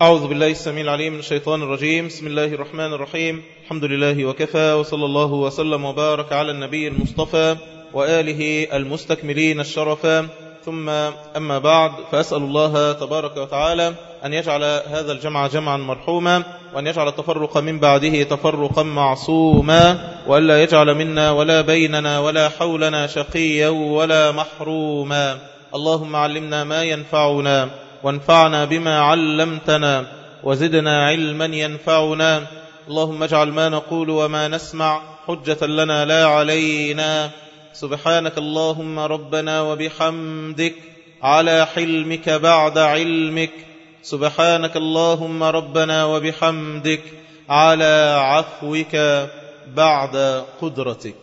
أعوذ بالله السميع العليم من الشيطان الرجيم بسم الله الرحمن الرحيم الحمد لله وكفى وصلى الله وسلم وبارك على النبي المصطفى وآله المستكملين الشرفا ثم أما بعد فأسأل الله تبارك وتعالى أن يجعل هذا الجمع جمعا مرحوما وأن يجعل التفرق من بعده تفرقا معصوما وألا يجعل منا ولا بيننا ولا حولنا شقيا ولا محروما اللهم علمنا ما ينفعنا وانفعنا بما علمتنا وزدنا علما ينفعنا اللهم اجعل ما نقول وما نسمع حجة لنا لا علينا سبحانك اللهم ربنا وبحمدك على حلمك بعد علمك سبحانك اللهم ربنا وبحمدك على عفوك بعد قدرتك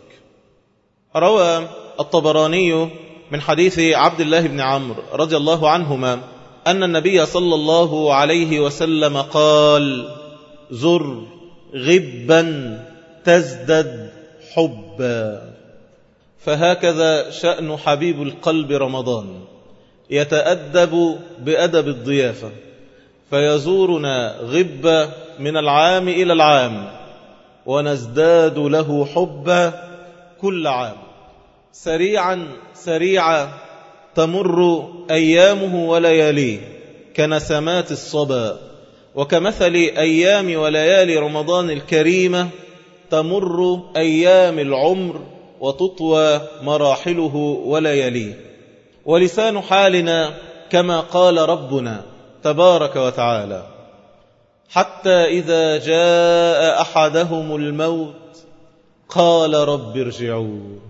روى الطبراني من حديث عبد الله بن عمرو رضي الله عنهما أن النبي صلى الله عليه وسلم قال زر غبا تزدد حبا فهكذا شأن حبيب القلب رمضان يتأدب بأدب الضيافة فيزورنا غبة من العام إلى العام ونزداد له حبا كل عام سريعا سريعا تمر أيامه ولياليه كنسمات الصبا وكمثل أيام وليالي رمضان الكريمة تمر أيام العمر وتطوى مراحله ولياليه ولسان حالنا كما قال ربنا تبارك وتعالى حتى إذا جاء أحدهم الموت قال رب ارجعون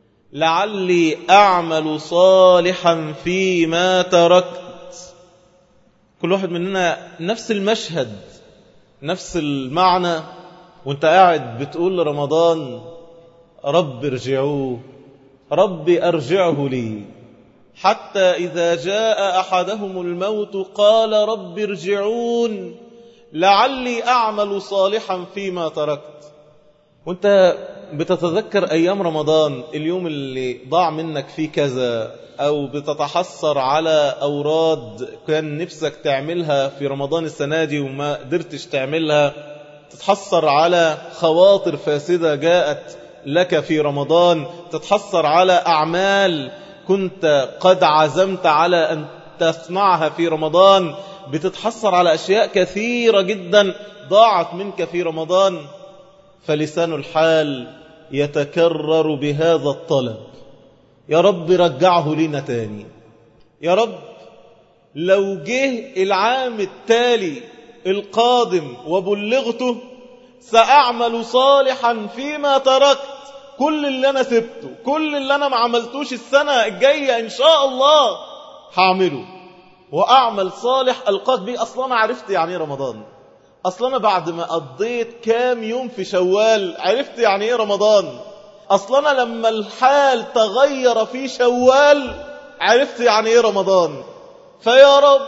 لعلي أعمل صالحا فيما تركت كل واحد مننا نفس المشهد نفس المعنى وانت قاعد بتقول لرمضان رب ارجعوه رب أرجعه لي حتى إذا جاء أحدهم الموت قال رب ارجعون لعلي أعمل صالحا فيما تركت وانت بتتذكر أيام رمضان اليوم اللي ضاع منك فيه كذا أو بتتحسر على أوراد كان نفسك تعملها في رمضان السنة دي وما قدرتش تعملها تتحسر على خواطر فاسدة جاءت لك في رمضان تتحسر على أعمال كنت قد عزمت على أن تصنعها في رمضان بتتحسر على أشياء كثيرة جدا ضاعت منك في رمضان فلسان الحال يتكرر بهذا الطلب يا رب رجعه لنا تاني يا رب لو جه العام التالي القادم وبلغته سأعمل صالحا فيما تركت كل اللي أنا سبته كل اللي أنا ما عملتوش السنة الجاية إن شاء الله هعمله وأعمل صالح ألقاك بيه أصلا أنا عرفت يعني إيه رمضان أصلا أنا بعد ما قضيت كام يوم في شوال عرفت يعني إيه رمضان أصلا أنا لما الحال تغير في شوال عرفت يعني إيه رمضان فيا رب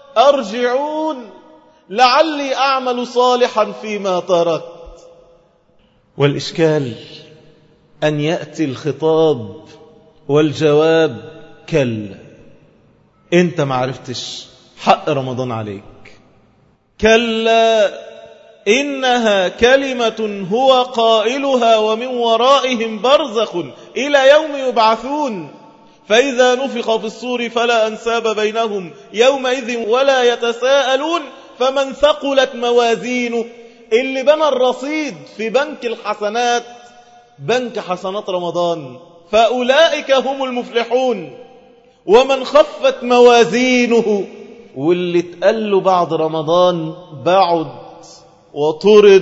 أرجعون لعلي أعمل صالحا فيما تركت والإشكال أن يأتي الخطاب والجواب كلا أنت ما عرفتش حق رمضان عليك كلا إنها كلمة هو قائلها ومن ورائهم برزخ إلى يوم يبعثون فإذا نفخ في الصور فلا أنساب بينهم يومئذ ولا يتساءلون فمن ثقلت موازينه اللي بنى الرصيد في بنك الحسنات بنك حسنات رمضان فأولئك هم المفلحون ومن خفت موازينه واللي اتقال له بعد رمضان بعد وطرد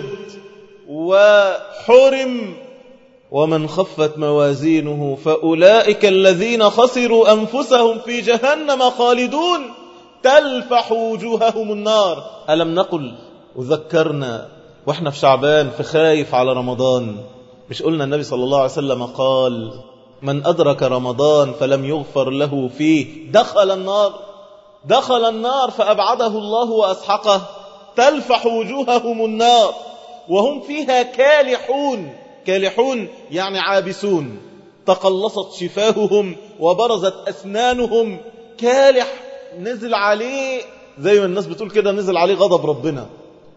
وحرم ومن خفت موازينه فأولئك الذين خسروا أنفسهم في جهنم خالدون تلفح وجوههم النار ألم نقل وذكرنا وإحنا في شعبان في خايف على رمضان مش قلنا النبي صلى الله عليه وسلم قال من أدرك رمضان فلم يغفر له فيه دخل النار دخل النار فأبعده الله وأسحقه تلفح وجوههم النار وهم فيها كالحون كالحون يعني عابسون تقلصت شفاههم وبرزت أسنانهم كالح نزل عليه زي ما الناس بتقول كده نزل عليه غضب ربنا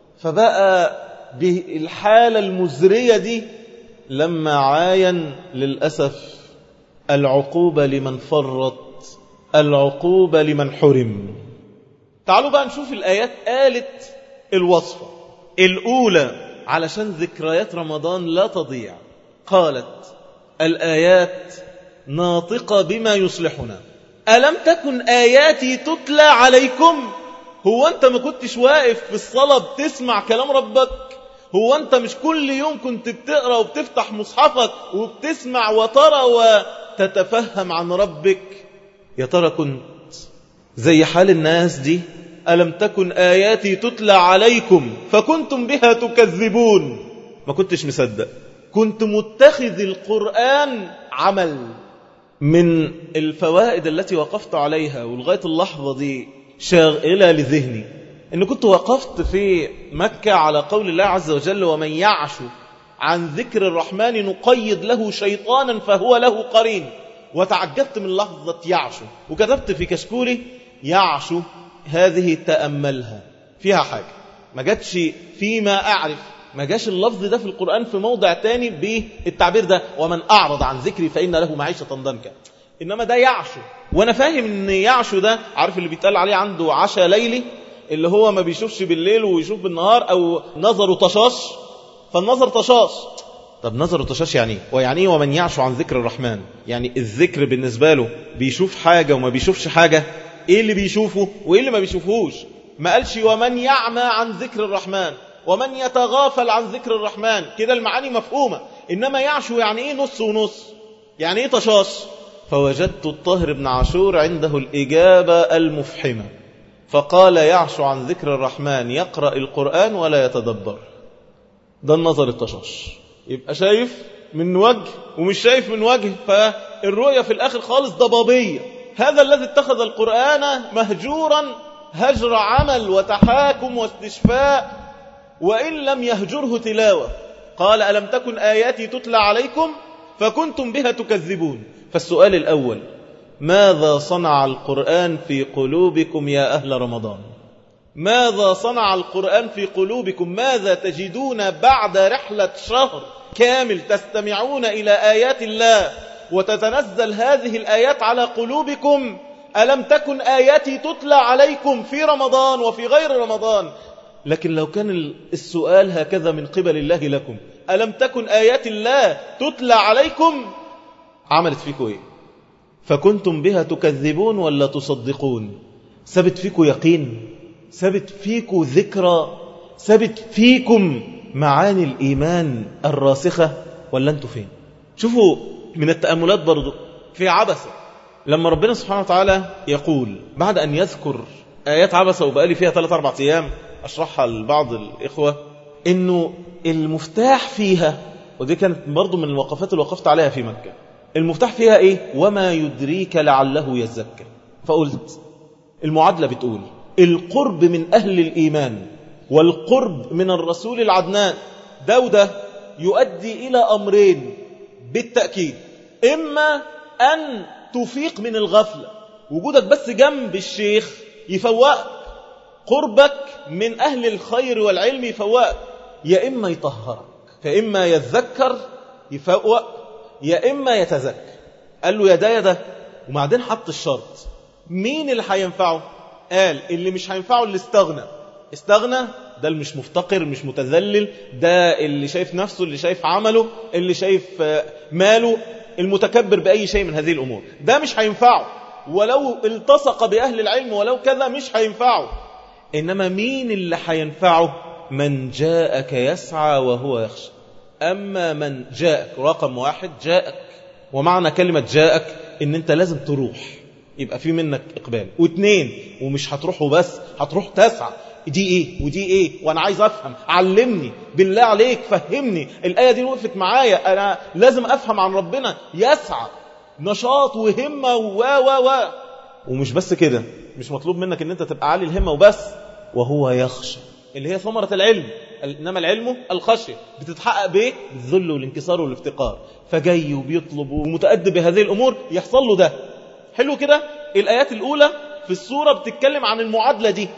فبقى بالحالة المزرية دي لما عاين للأسف العقوبة لمن فرط العقوبة لمن حرم تعالوا بقى نشوف الآيات قالت الوصفة الأولى علشان ذكريات رمضان لا تضيع قالت الآيات ناطقة بما يصلحنا ألم تكن آياتي تتلى عليكم هو أنت ما كنتش واقف في الصلاة بتسمع كلام ربك هو أنت مش كل يوم كنت بتقرأ وبتفتح مصحفك وبتسمع وترى وتتفهم عن ربك يا ترى كنت زي حال الناس دي ألم تكن آياتي تتلى عليكم فكنتم بها تكذبون ما كنتش مصدق كنت متخذ القرآن عمل من الفوائد التي وقفت عليها ولغاية اللحظة دي شاغلة لذهني إن كنت وقفت في مكة على قول الله عز وجل ومن يعش عن ذكر الرحمن نقيد له شيطانا فهو له قرين وتعجبت من لحظة يعشو وكتبت في كشكولي يعشو هذه تأملها فيها حاجة ما جاتش فيما أعرف ما جاش اللفظ ده في القرآن في موضع تاني بالتعبير ده ومن أعرض عن ذكري فإن له معيشة ضنكا إنما ده يعشو وأنا فاهم إن يعشو ده عارف اللي بيتقال عليه عنده عشاء ليلي اللي هو ما بيشوفش بالليل ويشوف بالنهار أو نظره طشاش فالنظر طشاش طب نظره طشاش يعني ايه ويعني ايه ومن يعشو عن ذكر الرحمن يعني الذكر بالنسبة له بيشوف حاجة وما بيشوفش حاجة ايه اللي بيشوفه وايه اللي ما بيشوفهوش ما قالش ومن يعمى عن ذكر الرحمن ومن يتغافل عن ذكر الرحمن كده المعاني مفهومة إنما يعشو يعني إيه نص ونص يعني إيه طشاش فوجدت الطاهر بن عاشور عنده الإجابة المفحمة فقال يعشو عن ذكر الرحمن يقرأ القرآن ولا يتدبر ده النظر الطشاش يبقى شايف من وجه ومش شايف من وجه فالرؤية في الآخر خالص ضبابية هذا الذي اتخذ القرآن مهجورا هجر عمل وتحاكم واستشفاء وإن لم يهجره تلاوة قال ألم تكن آياتي تتلى عليكم فكنتم بها تكذبون فالسؤال الأول ماذا صنع القرآن في قلوبكم يا أهل رمضان ماذا صنع القرآن في قلوبكم ماذا تجدون بعد رحلة شهر كامل تستمعون إلى آيات الله وتتنزل هذه الآيات على قلوبكم ألم تكن آياتي تتلى عليكم في رمضان وفي غير رمضان لكن لو كان السؤال هكذا من قبل الله لكم ألم تكن آيات الله تتلى عليكم عملت فيكم إيه فكنتم بها تكذبون ولا تصدقون ثبت فيكم يقين ثبت فيكم ذكرى ثبت فيكم معاني الإيمان الراسخة ولا أنتم فين شوفوا من التأملات برضو في عبسة لما ربنا سبحانه وتعالى يقول بعد أن يذكر آيات عبسة وبقالي فيها 3-4 أيام أشرحها لبعض الإخوة إنه المفتاح فيها ودي كانت برضو من الوقفات اللي وقفت عليها في مكة المفتاح فيها إيه وما يدريك لعله يزكى فقلت المعادلة بتقول القرب من أهل الإيمان والقرب من الرسول العدنان ده وده يؤدي إلى أمرين بالتأكيد إما أن تفيق من الغفلة وجودك بس جنب الشيخ يفوقك قربك من أهل الخير والعلم يفوقك يا إما يطهرك فإما يتذكر يفوق يا إما يتذكر قال له يا ده يا ده وبعدين حط الشرط مين اللي هينفعه قال اللي مش هينفعه اللي استغنى استغنى ده اللي مش مفتقر مش متذلل ده اللي شايف نفسه اللي شايف عمله اللي شايف ماله المتكبر بأي شيء من هذه الأمور ده مش هينفعه ولو التصق بأهل العلم ولو كذا مش هينفعه إنما مين اللي هينفعه من جاءك يسعى وهو يخشى أما من جاءك رقم واحد جاءك ومعنى كلمة جاءك إن أنت لازم تروح يبقى في منك إقبال واثنين ومش هتروح وبس هتروح تسعى دي ايه ودي ايه وانا عايز افهم علمني بالله عليك فهمني الايه دي وقفت معايا انا لازم افهم عن ربنا يسعى نشاط وهمه و و و ومش بس كده مش مطلوب منك ان انت تبقى عالي الهمه وبس وهو يخشى اللي هي ثمره العلم انما العلم الخشيه بتتحقق بايه بالذل والانكسار والافتقار فجاي وبيطلب ومتادب بهذه الامور يحصل له ده حلو كده الايات الاولى في السوره بتتكلم عن المعادله دي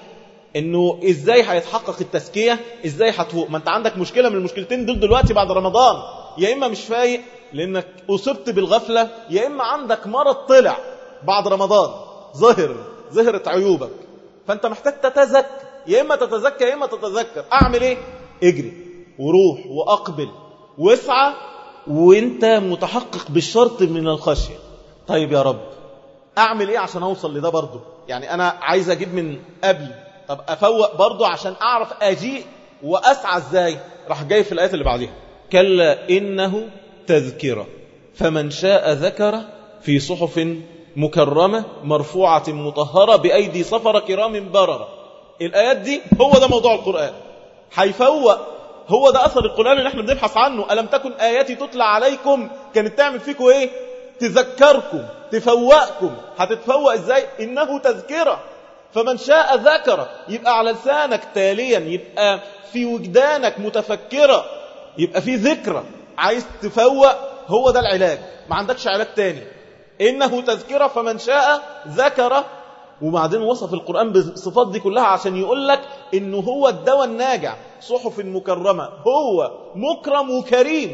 انه ازاي هيتحقق التزكية ازاي هتفوق ما انت عندك مشكلة من المشكلتين دول دلوقتي بعد رمضان يا اما مش فايق لانك اصبت بالغفلة يا اما عندك مرض طلع بعد رمضان ظهر ظهرت عيوبك فانت محتاج تتزكى يا اما تتزكى يا اما تتذكر اعمل ايه اجري وروح واقبل واسعى وانت متحقق بالشرط من الخشية طيب يا رب اعمل ايه عشان اوصل لده برضه يعني انا عايز اجيب من قبل طب افوق برضه عشان اعرف اجيء واسعى ازاي راح جاي في الايات اللي بعديها كلا انه تذكرة فمن شاء ذكر في صحف مكرمة مرفوعة مطهرة بأيدي صفر كرام بررة الآيات دي هو ده موضوع القرآن هيفوق هو ده أثر القرآن اللي احنا بنبحث عنه ألم تكن آياتي تطلع عليكم كانت تعمل فيكم ايه تذكركم تفوقكم هتتفوق ازاي إنه تذكرة فمن شاء ذكر يبقى على لسانك تاليا يبقى في وجدانك متفكرة يبقى في ذكرى عايز تفوق هو ده العلاج ما عندكش علاج تاني إنه تذكرة فمن شاء ذكر وبعدين وصف القرآن بالصفات دي كلها عشان يقول لك إنه هو الدواء الناجع صحف مكرمة هو مكرم وكريم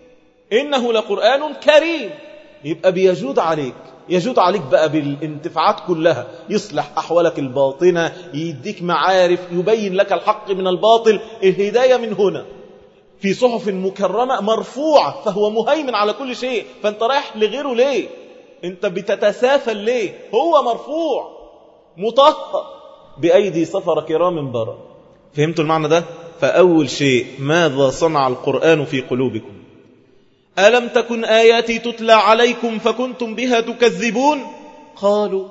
إنه لقرآن كريم يبقى بيجود عليك يجود عليك بقى بالانتفاعات كلها يصلح أحوالك الباطنة يديك معارف يبين لك الحق من الباطل الهداية من هنا في صحف مكرمة مرفوعة فهو مهيمن على كل شيء فانت رايح لغيره ليه انت بتتسافل ليه هو مرفوع مطهر بأيدي صفر كرام برا فهمتوا المعنى ده فأول شيء ماذا صنع القرآن في قلوبكم ألم تكن آياتي تتلى عليكم فكنتم بها تكذبون قالوا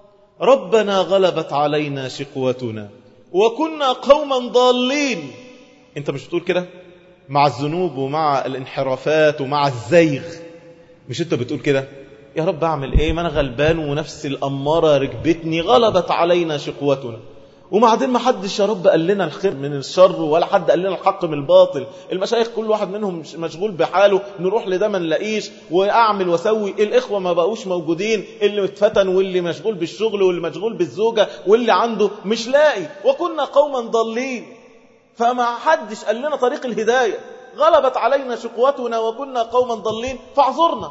ربنا غلبت علينا شقوتنا وكنا قوما ضالين انت مش بتقول كده مع الذنوب ومع الانحرافات ومع الزيغ مش انت بتقول كده يا رب اعمل ايه ما انا غلبان ونفس الاماره ركبتني غلبت علينا شقوتنا وبعدين ما حدش يا رب قال لنا الخير من الشر ولا حد قال لنا الحق من الباطل المشايخ كل واحد منهم مشغول بحاله نروح لده ما نلاقيش واعمل واسوي الاخوه ما بقوش موجودين اللي اتفتن واللي مشغول بالشغل واللي مشغول بالزوجه واللي عنده مش لاقي وكنا قوما ضالين فما حدش قال لنا طريق الهدايه غلبت علينا شقوتنا وكنا قوما ضالين فاعذرنا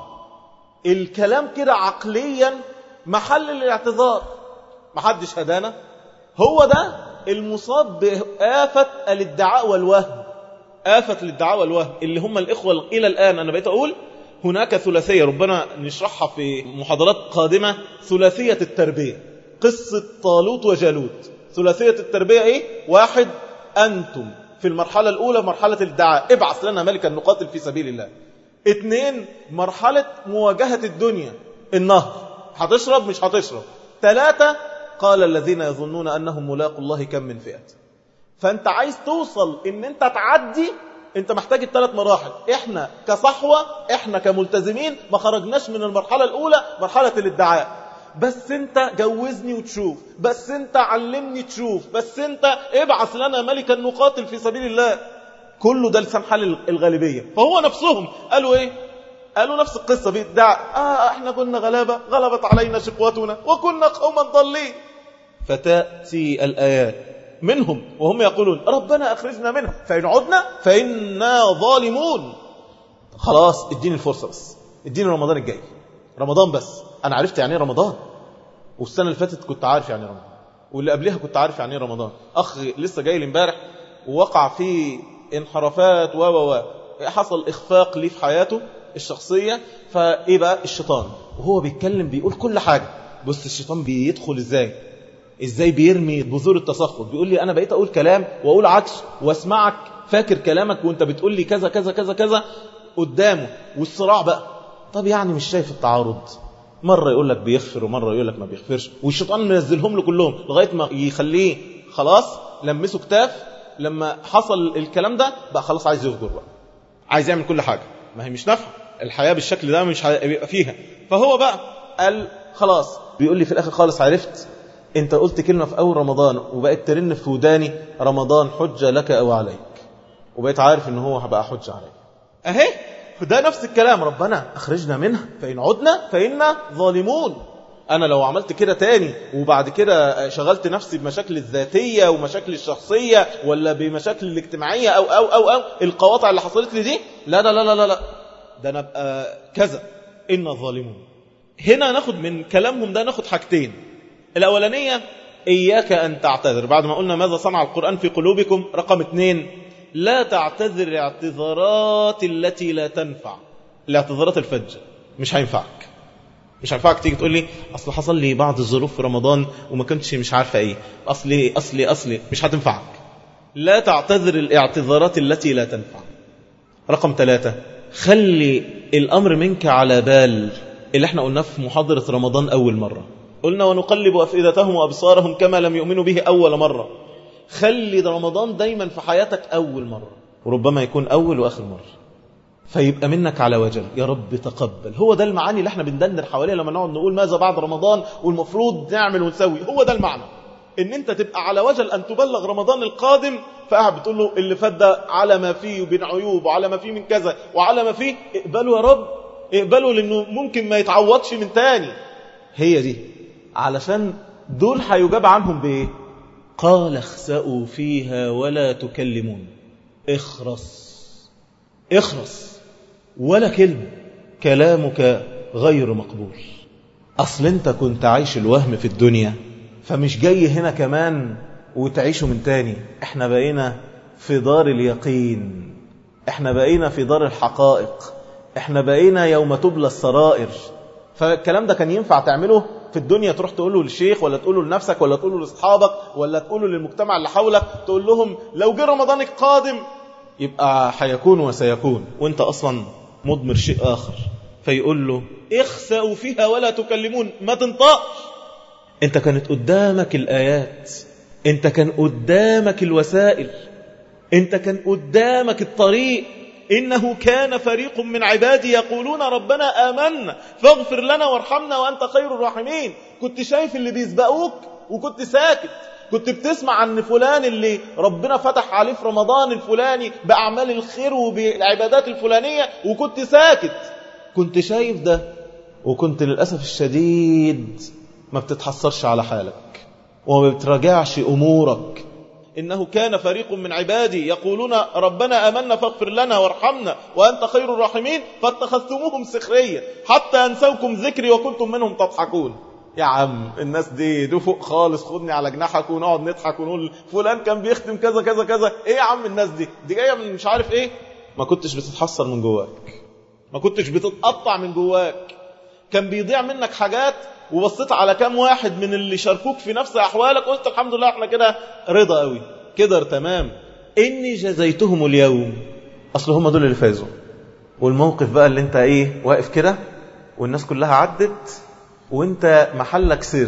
الكلام كده عقليا محل الاعتذار محدش هدانا هو ده المصاب بآفة الادعاء والوهم آفة الادعاء والوهم اللي هم الإخوة إلى الآن أنا بقيت أقول هناك ثلاثية ربنا نشرحها في محاضرات قادمة ثلاثية التربية قصة طالوت وجالوت ثلاثية التربية إيه؟ واحد أنتم في المرحلة الأولى مرحلة الدعاء ابعث لنا ملكا نقاتل في سبيل الله اثنين مرحلة مواجهة الدنيا النهر هتشرب مش هتشرب ثلاثة قال الذين يظنون أنهم ملاقوا الله كم من فئة فأنت عايز توصل إن أنت تعدي أنت محتاج الثلاث مراحل إحنا كصحوة إحنا كملتزمين ما خرجناش من المرحلة الأولى مرحلة الادعاء بس انت جوزني وتشوف بس انت علمني تشوف بس انت ابعث لنا ملكا نقاتل في سبيل الله كله ده لسان حال الغالبية فهو نفسهم قالوا ايه قالوا نفس القصة بيدعى آه احنا كنا غلابة غلبت علينا شقوتنا وكنا قوما ضالين فتأتي الآيات منهم وهم يقولون ربنا أخرجنا منها فإن عدنا فإنا ظالمون خلاص اديني الفرصة بس اديني رمضان الجاي رمضان بس أنا عرفت يعني رمضان والسنة اللي فاتت كنت عارف يعني رمضان واللي قبلها كنت عارف يعني رمضان أخ لسه جاي لي امبارح ووقع في انحرافات و و حصل إخفاق ليه في حياته الشخصية فإيه بقى الشيطان وهو بيتكلم بيقول كل حاجة بص الشيطان بيدخل إزاي إزاي بيرمي بذور التسخط بيقول لي أنا بقيت أقول كلام وأقول عكس واسمعك فاكر كلامك وانت بتقول لي كذا كذا كذا كذا قدامه والصراع بقى طب يعني مش شايف التعارض مرة يقول لك بيغفر ومرة يقول لك ما بيغفرش والشيطان منزلهم له كلهم لغاية ما يخليه خلاص لمسه كتاف لما حصل الكلام ده بقى خلاص عايز يفجر بقى عايز يعمل كل حاجة ما هي مش نافعه الحياة بالشكل ده مش هيبقى فيها فهو بقى قال خلاص بيقول لي في الآخر خالص عرفت انت قلت كلمة في أول رمضان وبقيت ترن في وداني رمضان حجة لك أو عليك وبقيت عارف ان هو هبقى حجة عليك اهي ده نفس الكلام ربنا أخرجنا منها فإن عدنا فإنا ظالمون أنا لو عملت كده تاني وبعد كده شغلت نفسي بمشاكل الذاتية ومشاكل الشخصية ولا بمشاكل الاجتماعية أو أو أو أو القواطع اللي حصلت لي دي لا لا لا لا لا ده أنا أبقى كذا إن الظالمون هنا ناخد من كلامهم ده ناخد حاجتين الأولانية إياك أن تعتذر بعد ما قلنا ماذا صنع القرآن في قلوبكم رقم اثنين لا تعتذر الاعتذارات التي لا تنفع الاعتذارات الفجة مش هينفعك مش هينفعك تيجي تقول لي اصل حصل لي بعض الظروف في رمضان وما كنتش مش عارفه ايه اصلي اصلي اصلي مش هتنفعك لا تعتذر الاعتذارات التي لا تنفع رقم ثلاثة خلي الامر منك على بال اللي احنا قلناه في محاضرة رمضان اول مرة قلنا ونقلب افئدتهم وابصارهم كما لم يؤمنوا به اول مرة خلي رمضان دايما في حياتك اول مرة وربما يكون اول واخر مرة فيبقى منك على وجل يا رب تقبل هو ده المعاني اللي احنا بندندر حواليها لما نقعد نقول ماذا بعد رمضان والمفروض نعمل ونسوي هو ده المعنى ان انت تبقى على وجل ان تبلغ رمضان القادم فقاعد بتقول له اللي فات ده على ما فيه وبين عيوب وعلى ما فيه من كذا وعلى ما فيه اقبله يا رب اقبله لانه ممكن ما يتعوضش من تاني هي دي علشان دول هيجاب عنهم بايه قال اخسأوا فيها ولا تكلمون اخرس اخرس ولا كلمة كلامك غير مقبول أصل أنت كنت عايش الوهم في الدنيا فمش جاي هنا كمان وتعيشه من تاني احنا بقينا في دار اليقين احنا بقينا في دار الحقائق احنا بقينا يوم تبلى السرائر فالكلام ده كان ينفع تعمله في الدنيا تروح تقوله للشيخ ولا تقوله لنفسك ولا تقوله لاصحابك ولا تقوله للمجتمع اللي حولك تقول لهم لو جه رمضان القادم يبقى حيكون وسيكون وانت اصلا مضمر شيء آخر فيقول له اخسأوا فيها ولا تكلمون ما تنطقش انت كانت قدامك الآيات انت كان قدامك الوسائل انت كان قدامك الطريق إنه كان فريق من عبادي يقولون ربنا آمنا فاغفر لنا وارحمنا وأنت خير الراحمين كنت شايف اللي بيسبقوك وكنت ساكت كنت بتسمع عن فلان اللي ربنا فتح عليه في رمضان الفلاني بأعمال الخير وبالعبادات الفلانية وكنت ساكت كنت شايف ده وكنت للأسف الشديد ما بتتحسرش على حالك وما بتراجعش أمورك إنه كان فريق من عبادي يقولون ربنا أمنا فاغفر لنا وارحمنا وأنت خير الراحمين فاتخذتموهم سخريا حتى أنسوكم ذكري وكنتم منهم تضحكون يا عم الناس دي دو فوق خالص خدني على جناحك ونقعد نضحك ونقول فلان كان بيختم كذا كذا كذا ايه يا عم الناس دي دي جايه من مش عارف ايه ما كنتش بتتحسر من جواك ما كنتش بتتقطع من جواك كان بيضيع منك حاجات وبصيت على كام واحد من اللي شاركوك في نفس احوالك قلت الحمد لله احنا كده رضا قوي كده تمام اني جزيتهم اليوم اصل هم دول اللي فازوا والموقف بقى اللي انت ايه واقف كده والناس كلها عدت وانت محلك سر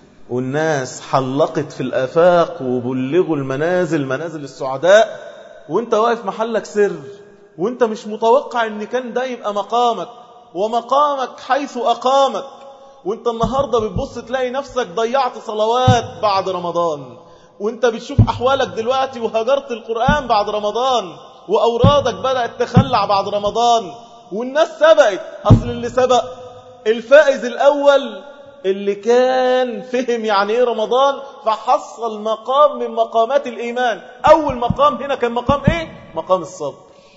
والناس حلقت في الآفاق وبلغوا المنازل منازل السعداء وانت واقف محلك سر وانت مش متوقع ان كان ده يبقى مقامك ومقامك حيث أقامك وانت النهاردة بتبص تلاقي نفسك ضيعت صلوات بعد رمضان وانت بتشوف أحوالك دلوقتي وهجرت القرآن بعد رمضان وأورادك بدأت تخلع بعد رمضان والناس سبقت أصل اللي سبق الفائز الأول اللي كان فهم يعني ايه رمضان فحصل مقام من مقامات الإيمان أول مقام هنا كان مقام ايه؟ مقام الصبر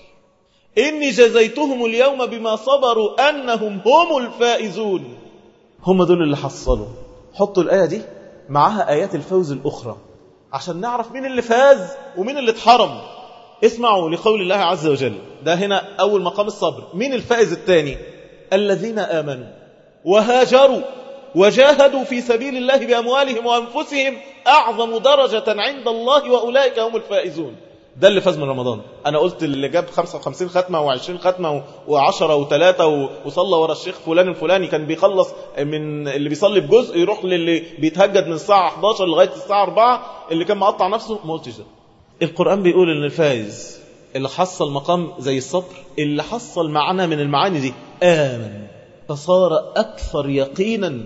إني جزيتهم اليوم بما صبروا أنهم هم الفائزون هم دول اللي حصلوا حطوا الآية دي معها آيات الفوز الأخرى عشان نعرف مين اللي فاز ومين اللي اتحرم اسمعوا لقول الله عز وجل ده هنا أول مقام الصبر مين الفائز الثاني الذين آمنوا وهاجروا وجاهدوا في سبيل الله بأموالهم وأنفسهم أعظم درجة عند الله وأولئك هم الفائزون ده اللي فاز من رمضان أنا قلت اللي جاب 55 ختمة و20 ختمة و10 و3 وصلى ورا الشيخ فلان الفلاني كان بيخلص من اللي بيصلي بجزء يروح للي بيتهجد من الساعة 11 لغاية الساعة 4 اللي كان مقطع نفسه ما قلتش ده القرآن بيقول ان الفائز اللي حصل مقام زي الصبر اللي حصل معنا من المعاني دي آمن فصار أكثر يقينا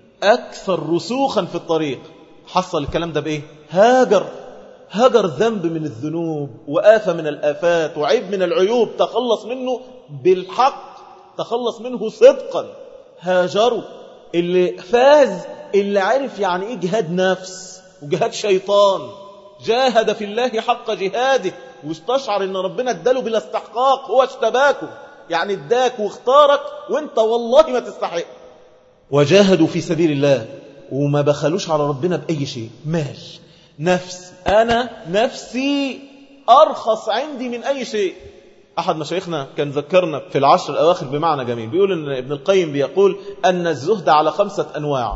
أكثر رسوخا في الطريق حصل الكلام ده بإيه هاجر هاجر ذنب من الذنوب وآفة من الآفات وعيب من العيوب تخلص منه بالحق تخلص منه صدقا هاجروا اللي فاز اللي عرف يعني ايه جهاد نفس وجهاد شيطان جاهد في الله حق جهاده واستشعر ان ربنا اداله بلا استحقاق هو اشتباكه يعني اداك واختارك وانت والله ما تستحق وجاهدوا في سبيل الله وما بخلوش على ربنا بأي شيء مال نفس أنا نفسي أرخص عندي من أي شيء أحد مشايخنا كان ذكرنا في العشر الأواخر بمعنى جميل بيقول أن ابن القيم بيقول أن الزهد على خمسة أنواع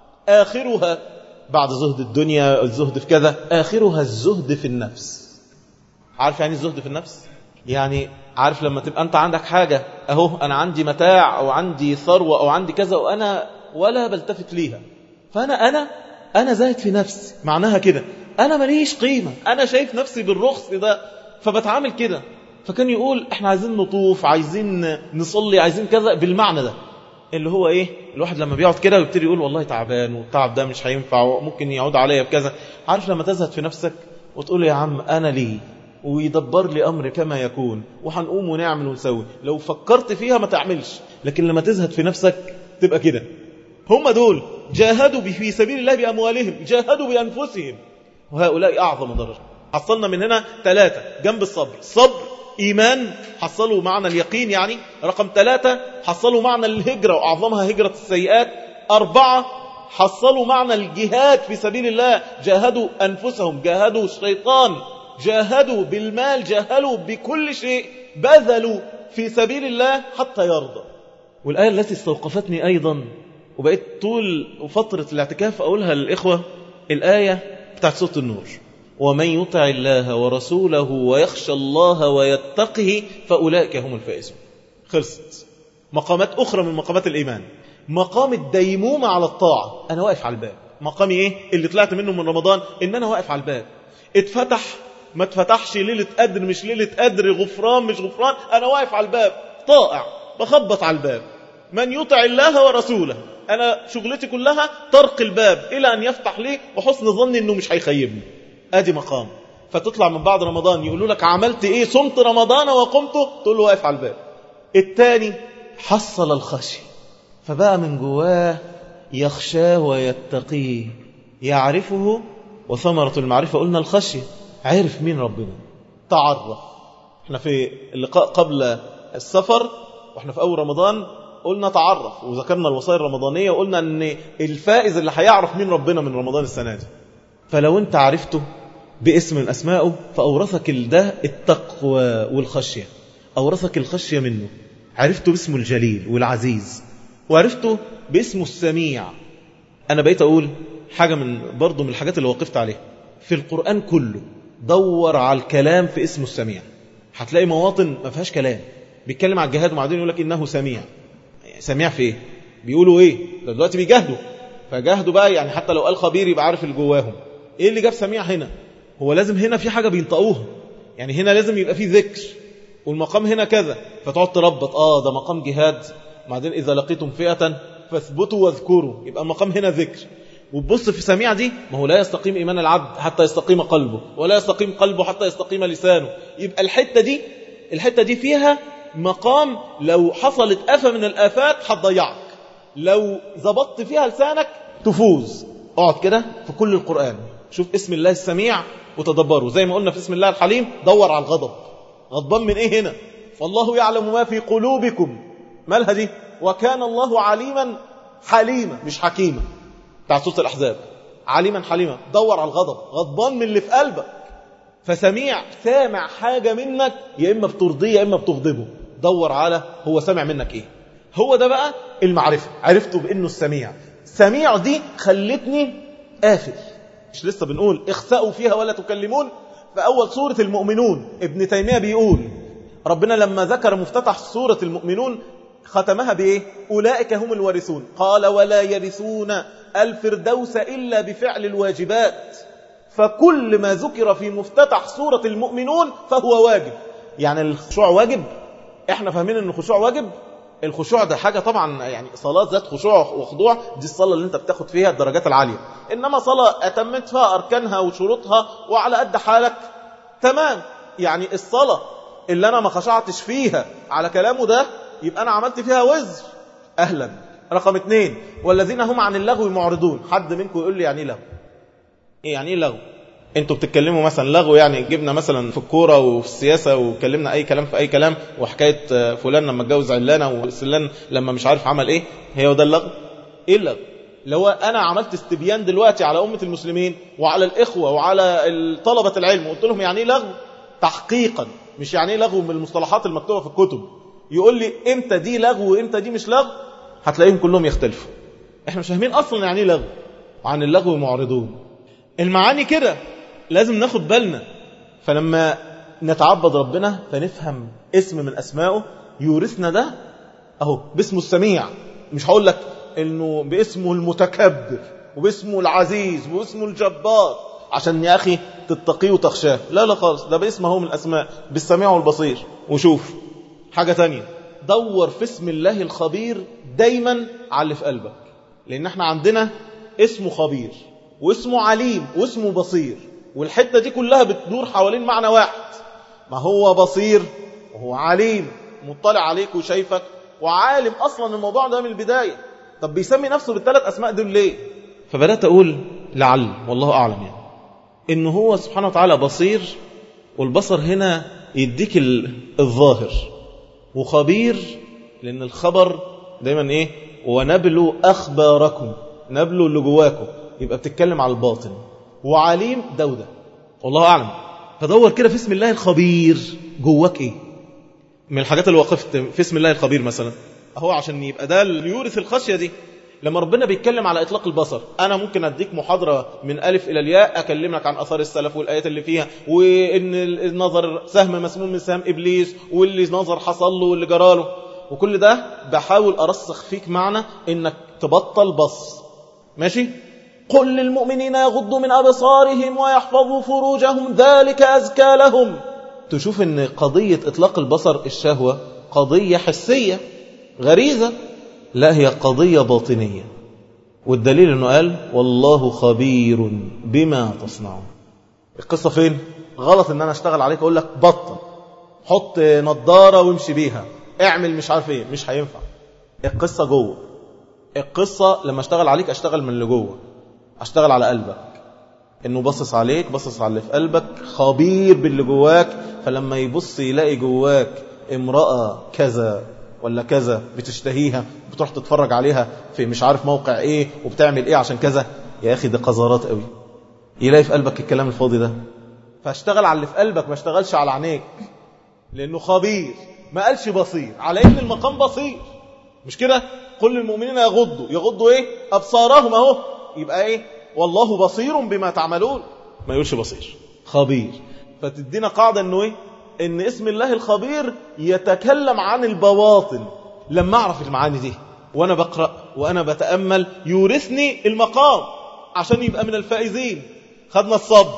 آخرها بعد زهد الدنيا الزهد في كذا آخرها الزهد في النفس عارف يعني الزهد في النفس يعني عارف لما تبقى أنت عندك حاجة أهو أنا عندي متاع أو عندي ثروة أو عندي كذا وأنا ولا بلتفت ليها فأنا أنا أنا زاهد في نفسي معناها كده أنا ماليش قيمة أنا شايف نفسي بالرخص ده فبتعامل كده فكان يقول احنا عايزين نطوف عايزين نصلي عايزين كذا بالمعنى ده اللي هو ايه الواحد لما بيقعد كده ويبتدي يقول والله تعبان والتعب ده مش هينفع وممكن يعود عليا بكذا عارف لما تزهد في نفسك وتقول يا عم انا ليه ويدبر لي أمر كما يكون وحنقوم ونعمل ونسوي لو فكرت فيها ما تعملش لكن لما تزهد في نفسك تبقى كده هم دول جاهدوا في سبيل الله بأموالهم جاهدوا بأنفسهم وهؤلاء أعظم درجة حصلنا من هنا ثلاثة جنب الصبر صبر إيمان حصلوا معنى اليقين يعني رقم ثلاثة حصلوا معنى الهجرة وأعظمها هجرة السيئات أربعة حصلوا معنى الجهاد في سبيل الله جاهدوا أنفسهم جاهدوا الشيطان جاهدوا بالمال جاهدوا بكل شيء بذلوا في سبيل الله حتى يرضى والآية التي استوقفتني أيضا وبقيت طول فترة الاعتكاف أقولها للإخوة الآية بتاعت سورة النور ومن يطع الله ورسوله ويخشى الله ويتقه فأولئك هم الفائزون خلصت مقامات أخرى من مقامات الإيمان مقام الديمومة على الطاعة أنا واقف على الباب مقامي إيه اللي طلعت منه من رمضان إن أنا واقف على الباب اتفتح ما اتفتحش ليلة قدر مش ليلة قدر غفران مش غفران أنا واقف على الباب طائع بخبط على الباب من يطع الله ورسوله أنا شغلتي كلها طرق الباب إلى أن يفتح لي وحسن ظني أنه مش هيخيبني أدي مقام فتطلع من بعد رمضان يقولوا لك عملت إيه صمت رمضان وقمت تقول له واقف على الباب الثاني حصل الخشي فبقى من جواه يخشاه ويتقيه يعرفه وثمرة المعرفة قلنا الخشية عرف مين ربنا تعرف احنا في اللقاء قبل السفر واحنا في أول رمضان قلنا تعرف وذكرنا الوصايا الرمضانية وقلنا ان الفائز اللي هيعرف مين ربنا من رمضان السنة دي فلو انت عرفته باسم من أسمائه فأورثك ده التقوى والخشية أورثك الخشية منه عرفته باسمه الجليل والعزيز وعرفته باسمه السميع أنا بقيت أقول حاجة من برضو من الحاجات اللي وقفت عليها في القرآن كله دور على الكلام في اسمه السميع هتلاقي مواطن ما فيهاش كلام بيتكلم على الجهاد وبعدين يقول لك إنه سميع سميع في ايه بيقولوا ايه ده دلوقتي بيجاهدوا فجاهدوا بقى يعني حتى لو قال خبير يبقى عارف اللي جواهم ايه اللي جاب سميع هنا هو لازم هنا في حاجة بينطقوها يعني هنا لازم يبقى في ذكر والمقام هنا كذا فتقعد تربط اه ده مقام جهاد بعدين إذا لقيتم فئة فاثبتوا واذكروا يبقى المقام هنا ذكر وتبص في سميع دي ما هو لا يستقيم إيمان العبد حتى يستقيم قلبه ولا يستقيم قلبه حتى يستقيم لسانه يبقى الحتة دي الحتة دي فيها مقام لو حصلت آفة من الآفات هتضيعك لو ضبطت فيها لسانك تفوز اقعد كده في كل القرآن شوف اسم الله السميع وتدبره زي ما قلنا في اسم الله الحليم دور على الغضب غضبان من ايه هنا فالله يعلم ما في قلوبكم مالها دي وكان الله عليما حليما مش حكيما بتاع سورة الأحزاب عليما حليما دور على الغضب غضبان من اللي في قلبك فسميع سامع حاجة منك يا إما بترضيه يا إما بتغضبه دور على هو سامع منك إيه هو ده بقى المعرفة عرفته بأنه السميع سميع دي خلتني قافل مش لسه بنقول اخسأوا فيها ولا تكلمون في أول سورة المؤمنون ابن تيمية بيقول ربنا لما ذكر مفتتح سورة المؤمنون ختمها بإيه أولئك هم الوارثون قال ولا يرثون الفردوس إلا بفعل الواجبات فكل ما ذكر في مفتتح سورة المؤمنون فهو واجب يعني الخشوع واجب احنا فاهمين ان الخشوع واجب الخشوع ده حاجة طبعا يعني صلاة ذات خشوع وخضوع دي الصلاة اللي انت بتاخد فيها الدرجات العالية انما صلاة اتمت فيها اركانها وشروطها وعلى قد حالك تمام يعني الصلاة اللي انا ما خشعتش فيها على كلامه ده يبقى انا عملت فيها وزر اهلا رقم اثنين والذين هم عن اللغو معرضون حد منكم يقول لي يعني ايه لغو ايه يعني ايه لغو انتوا بتتكلموا مثلا لغو يعني جبنا مثلا في الكوره وفي السياسه وكلمنا اي كلام في اي كلام وحكايه فلان لما اتجوز علانه وسلان لما مش عارف عمل ايه هي ده اللغو ايه اللغو لو انا عملت استبيان دلوقتي على امه المسلمين وعلى الاخوه وعلى طلبه العلم وقلت لهم يعني ايه لغو تحقيقا مش يعني ايه لغو من المصطلحات المكتوبه في الكتب يقول لي امتى دي لغو وامتى دي مش لغو هتلاقيهم كلهم يختلفوا احنا مش فاهمين اصلا يعني ايه لغو عن اللغو معرضون المعاني كده لازم ناخد بالنا فلما نتعبد ربنا فنفهم اسم من اسمائه يورثنا ده اهو باسمه السميع مش هقول لك انه باسمه المتكبر وباسمه العزيز وباسمه الجبار عشان يا اخي تتقيه وتخشاه لا لا خالص ده باسمه هو من الاسماء بالسميع والبصير وشوف حاجة تانية دور في اسم الله الخبير دايما على اللي في قلبك لان احنا عندنا اسمه خبير واسمه عليم واسمه بصير والحتة دي كلها بتدور حوالين معنى واحد ما هو بصير وهو عليم مطلع عليك وشايفك وعالم أصلا الموضوع ده من البداية طب بيسمي نفسه بالثلاث أسماء دول ليه فبدأت أقول لعل والله أعلم يعني إن هو سبحانه وتعالى بصير والبصر هنا يديك الظاهر وخبير لأن الخبر دايما إيه ونبلو أخباركم نبلو اللي جواكم يبقى بتتكلم على الباطن وعليم ده وده والله أعلم فدور كده في اسم الله الخبير جواك إيه من الحاجات اللي وقفت في اسم الله الخبير مثلا هو عشان يبقى ده اللي يورث الخشية دي لما ربنا بيتكلم على إطلاق البصر أنا ممكن أديك محاضرة من ألف إلى الياء أكلمك عن أثار السلف والآيات اللي فيها وإن النظر سهم مسموم من سهم إبليس واللي نظر حصل له واللي جراله وكل ده بحاول أرسخ فيك معنى إنك تبطل بص ماشي قل للمؤمنين يغضوا من أبصارهم ويحفظوا فروجهم ذلك أزكى لهم تشوف ان قضية اطلاق البصر الشهوة قضية حسية غريزة لا هي قضية باطنية والدليل انه قال والله خبير بما تصنعون القصة فين غلط ان انا اشتغل عليك اقول لك بطل حط نظارة وامشي بيها اعمل مش عارف ايه مش هينفع القصة جوه القصة لما اشتغل عليك اشتغل من اللي جوه اشتغل على قلبك انه باصص عليك باصص على اللي في قلبك خبير باللي جواك فلما يبص يلاقي جواك امرأة كذا ولا كذا بتشتهيها بتروح تتفرج عليها في مش عارف موقع ايه وبتعمل ايه عشان كذا يا اخي ده قذارات قوي يلاقي في قلبك الكلام الفاضي ده فاشتغل على اللي في قلبك ما اشتغلش على عينيك لانه خبير ما قالش بصير على ان المقام بصير مش كده قل للمؤمنين يغضوا يغضوا ايه ابصارهم اهو يبقى ايه والله بصير بما تعملون ما يقولش بصير خبير فتدينا قاعدة انه ايه ان اسم الله الخبير يتكلم عن البواطن لما اعرف المعاني دي وانا بقرأ وانا بتأمل يورثني المقام عشان يبقى من الفائزين خدنا الصبر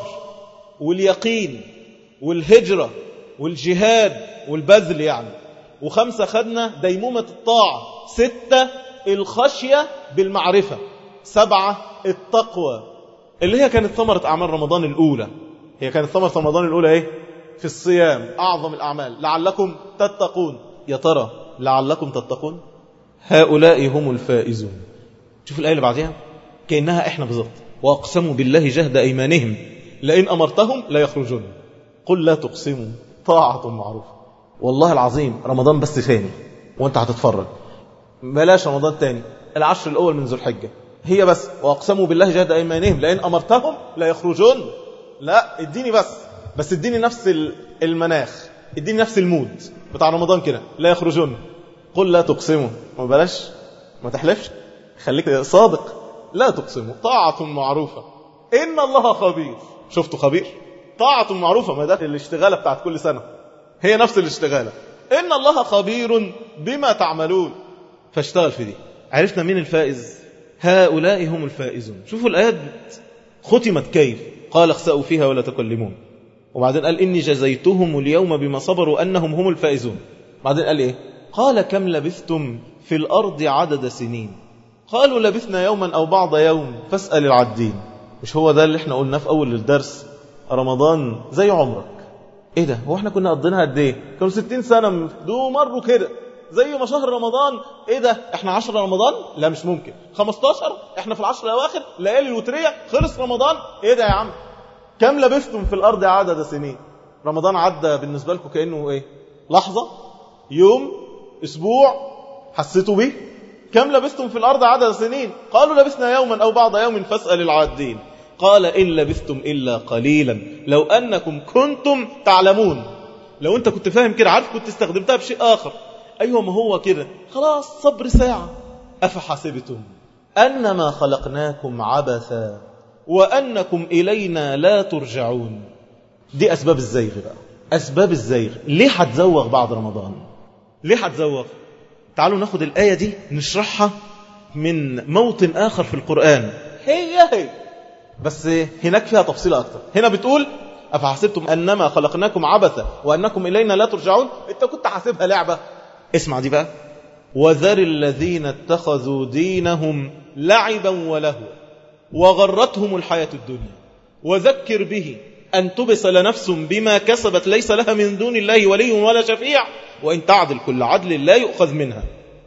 واليقين والهجرة والجهاد والبذل يعني وخمسة خدنا ديمومة الطاعة ستة الخشية بالمعرفة سبعة التقوى اللي هي كانت ثمرة أعمال رمضان الأولى هي كانت ثمرة رمضان الأولى إيه؟ في الصيام أعظم الأعمال لعلكم تتقون يا ترى لعلكم تتقون هؤلاء هم الفائزون شوف الآية اللي بعدها كأنها إحنا بالظبط وأقسموا بالله جهد أيمانهم لئن أمرتهم لا يخرجون قل لا تقسموا طاعة معروفة والله العظيم رمضان بس ثاني وانت هتتفرج بلاش رمضان تاني العشر الأول من ذو الحجة هي بس وأقسموا بالله جهد أيمانهم لئن أمرتهم لا يخرجون لا اديني بس بس اديني نفس المناخ اديني نفس المود بتاع رمضان كده لا يخرجون قل لا تقسموا ما بلاش ما تحلفش خليك صادق لا تقسموا طاعة معروفة إن الله خبير شفتوا خبير طاعة معروفة ما ده الاشتغالة بتاعت كل سنة هي نفس الاشتغالة إن الله خبير بما تعملون فاشتغل في دي عرفنا مين الفائز هؤلاء هم الفائزون شوفوا الآيات ختمت كيف قال اخسأوا فيها ولا تكلمون وبعدين قال إني جزيتهم اليوم بما صبروا أنهم هم الفائزون بعدين قال إيه قال كم لبثتم في الأرض عدد سنين قالوا لبثنا يوما أو بعض يوم فاسأل العدين مش هو ده اللي احنا قلناه في أول الدرس رمضان زي عمرك ايه ده هو احنا كنا قضيناها قد ايه كانوا 60 سنة دول مروا كده زي ما شهر رمضان ايه ده احنا 10 رمضان لا مش ممكن 15 احنا في العشر الاواخر ليالي الوتريه خلص رمضان ايه ده يا عم كم لبثتم في الارض عدد سنين رمضان عدى بالنسبه لكم كانه ايه لحظه يوم اسبوع حسيتوا بيه كم لبثتم في الارض عدد سنين قالوا لبثنا يوما او بعض يوم فاسال العادين قال ان لبثتم الا قليلا لو انكم كنتم تعلمون لو انت كنت فاهم كده عارف كنت استخدمتها بشيء اخر ايوه ما هو كده خلاص صبر ساعه افحسبتم انما خلقناكم عبثا وانكم الينا لا ترجعون دي اسباب الزيغ بقى اسباب الزيغ ليه هتزوغ بعد رمضان ليه هتزوغ تعالوا ناخد الايه دي نشرحها من موطن اخر في القران هي هي بس هناك فيها تفصيل اكتر هنا بتقول افحسبتم انما خلقناكم عبثا وانكم الينا لا ترجعون انت كنت حاسبها لعبه اسمع دي بقى وذر الذين اتخذوا دينهم لعبا ولهوا وغرتهم الحياه الدنيا وذكر به أن تبصل نفس بما كسبت ليس لها من دون الله ولي ولا شفيع وإن تعدل كل عدل لا يؤخذ منها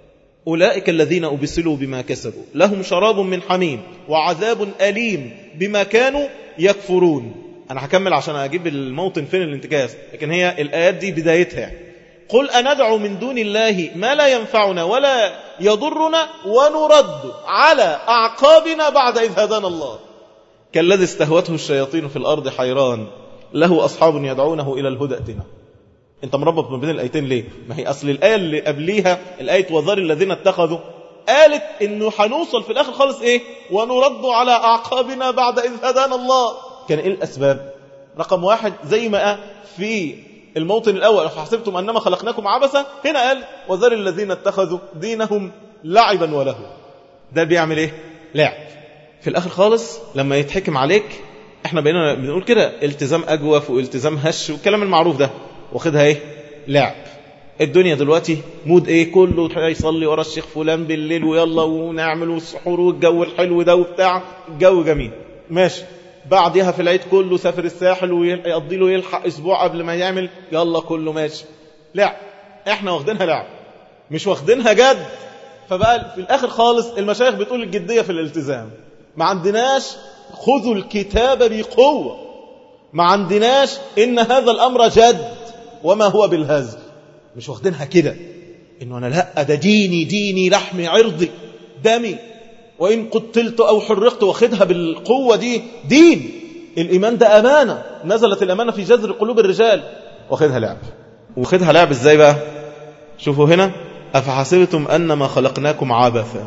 أولئك الذين أبسلوا بما كسبوا لهم شراب من حميم وعذاب أليم بما كانوا يكفرون أنا هكمل عشان أجيب الموطن فين الانتكاس لكن هي الآيات دي بدايتها قل أندعو من دون الله ما لا ينفعنا ولا يضرنا ونرد على أعقابنا بعد إذ هدانا الله كالذي استهوته الشياطين في الأرض حيران له أصحاب يدعونه إلى الهدى ائتنا انت مربط ما بين الايتين ليه ما هي اصل الايه اللي قبليها الايه وذر الذين اتخذوا قالت انه هنوصل في الاخر خالص ايه ونرد على اعقابنا بعد اذ هدانا الله كان ايه الاسباب رقم واحد زي ما في الموطن الاول فحسبتم انما خلقناكم عبثا هنا قال وذر الذين اتخذوا دينهم لعبا ولهوا ده بيعمل ايه لعب في الاخر خالص لما يتحكم عليك احنا بقينا بنقول كده التزام اجوف والتزام هش والكلام المعروف ده واخدها ايه لعب الدنيا دلوقتي مود ايه كله يصلي ورا الشيخ فلان بالليل ويلا ونعمل السحور والجو الحلو ده وبتاع الجو جميل ماشي بعدها في العيد كله سافر الساحل ويقضي له يلحق اسبوع قبل ما يعمل يلا كله ماشي لعب احنا واخدينها لعب مش واخدينها جد فبقى في الاخر خالص المشايخ بتقول الجديه في الالتزام ما عندناش خذوا الكتاب بقوه ما عندناش ان هذا الامر جد وما هو بالهزل مش واخدينها كده انه انا لا ده ديني ديني لحمي عرضي دمي وان قتلت او حرقت واخدها بالقوه دي دين الايمان ده امانه نزلت الامانه في جذر قلوب الرجال واخدها لعب واخدها لعب ازاي بقى شوفوا هنا افحسبتم انما خلقناكم عبثا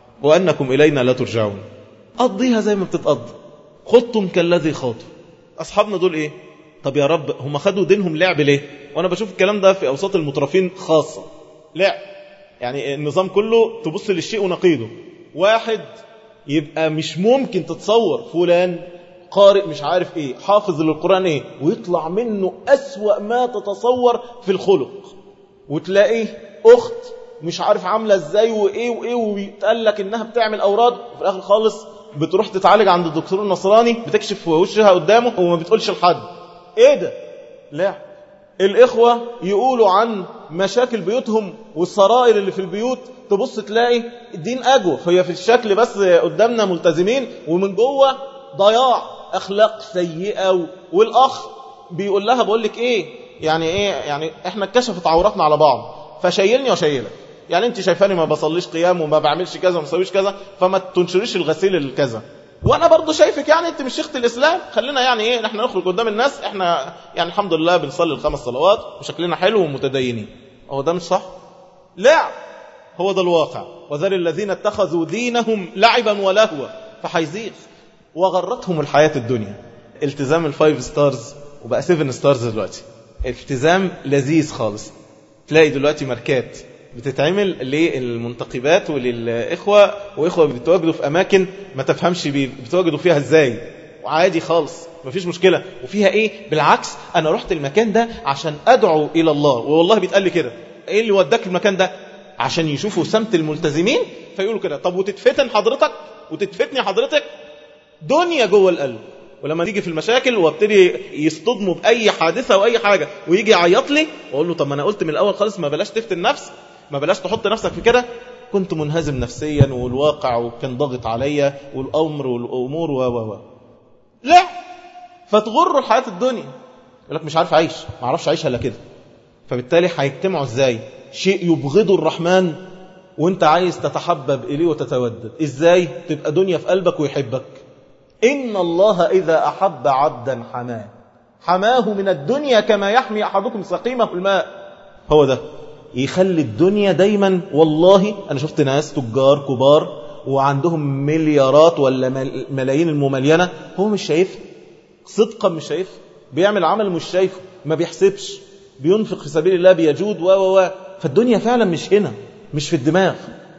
وانكم الينا لا ترجعون قضيها زي ما بتتقضى خضتم كالذي خاضوا اصحابنا دول ايه طب يا رب هم خدوا دينهم لعب ليه وانا بشوف الكلام ده في اوساط المترفين خاصه لعب يعني النظام كله تبص للشيء ونقيضه واحد يبقى مش ممكن تتصور فلان قارئ مش عارف ايه حافظ للقرآن ايه ويطلع منه أسوأ ما تتصور في الخلق وتلاقيه أخت مش عارف عاملة ازاي وايه وايه ويتقال لك انها بتعمل اوراد وفي الاخر خالص بتروح تتعالج عند الدكتور النصراني بتكشف وشها قدامه وما بتقولش لحد ايه ده لا الاخوة يقولوا عن مشاكل بيوتهم والسرائر اللي في البيوت تبص تلاقي الدين اجوف هي في الشكل بس قدامنا ملتزمين ومن جوه ضياع اخلاق سيئة والاخ بيقول لها بقول لك ايه يعني ايه يعني احنا اتكشفت عوراتنا على بعض فشيلني وشيلك يعني انت شايفاني ما بصليش قيام وما بعملش كذا وما بسويش كذا فما تنشريش الغسيل الكذا وانا برضو شايفك يعني انت مش شيخه الاسلام خلينا يعني ايه احنا نخرج قدام الناس احنا يعني الحمد لله بنصلي الخمس صلوات وشكلنا حلو ومتدينين هو ده مش صح لا هو ده الواقع وذر الذين اتخذوا دينهم لعبا ولهوا فحيزيغ وغرتهم الحياه الدنيا التزام الفايف ستارز وبقى سيفن ستارز دلوقتي التزام لذيذ خالص تلاقي دلوقتي ماركات بتتعمل للمنتقبات وللإخوة وإخوة بيتواجدوا في أماكن ما تفهمش بيتواجدوا فيها إزاي وعادي خالص مفيش مشكلة وفيها إيه بالعكس أنا رحت المكان ده عشان أدعو إلى الله والله بيتقال لي كده إيه اللي وداك المكان ده عشان يشوفوا سمت الملتزمين فيقولوا كده طب وتتفتن حضرتك وتتفتني حضرتك دنيا جوه القلب ولما تيجي في المشاكل وابتدي يصطدموا باي حادثه او اي حاجه ويجي يعيط لي واقول له طب ما انا قلت من الاول خالص ما بلاش تفتن نفس ما بلاش تحط نفسك في كده كنت منهزم نفسيا والواقع كان ضاغط عليا والأمر والأمور و و و لا فتغر الحياة الدنيا يقول لك مش عارف أعيش ما أعرفش أعيش إلا كده فبالتالي هيجتمعوا إزاي شيء يبغضه الرحمن وانت عايز تتحبب إليه وتتودد إزاي تبقى دنيا في قلبك ويحبك إن الله إذا أحب عبدا حماه حماه من الدنيا كما يحمي أحدكم سقيمه الماء هو ده يخلي الدنيا دايما والله أنا شفت ناس تجار كبار وعندهم مليارات ولا ملايين المملينة هو مش شايف صدقا مش شايف بيعمل عمل مش شايفه ما بيحسبش بينفق في سبيل الله بيجود و و و فالدنيا فعلا مش هنا مش في الدماغ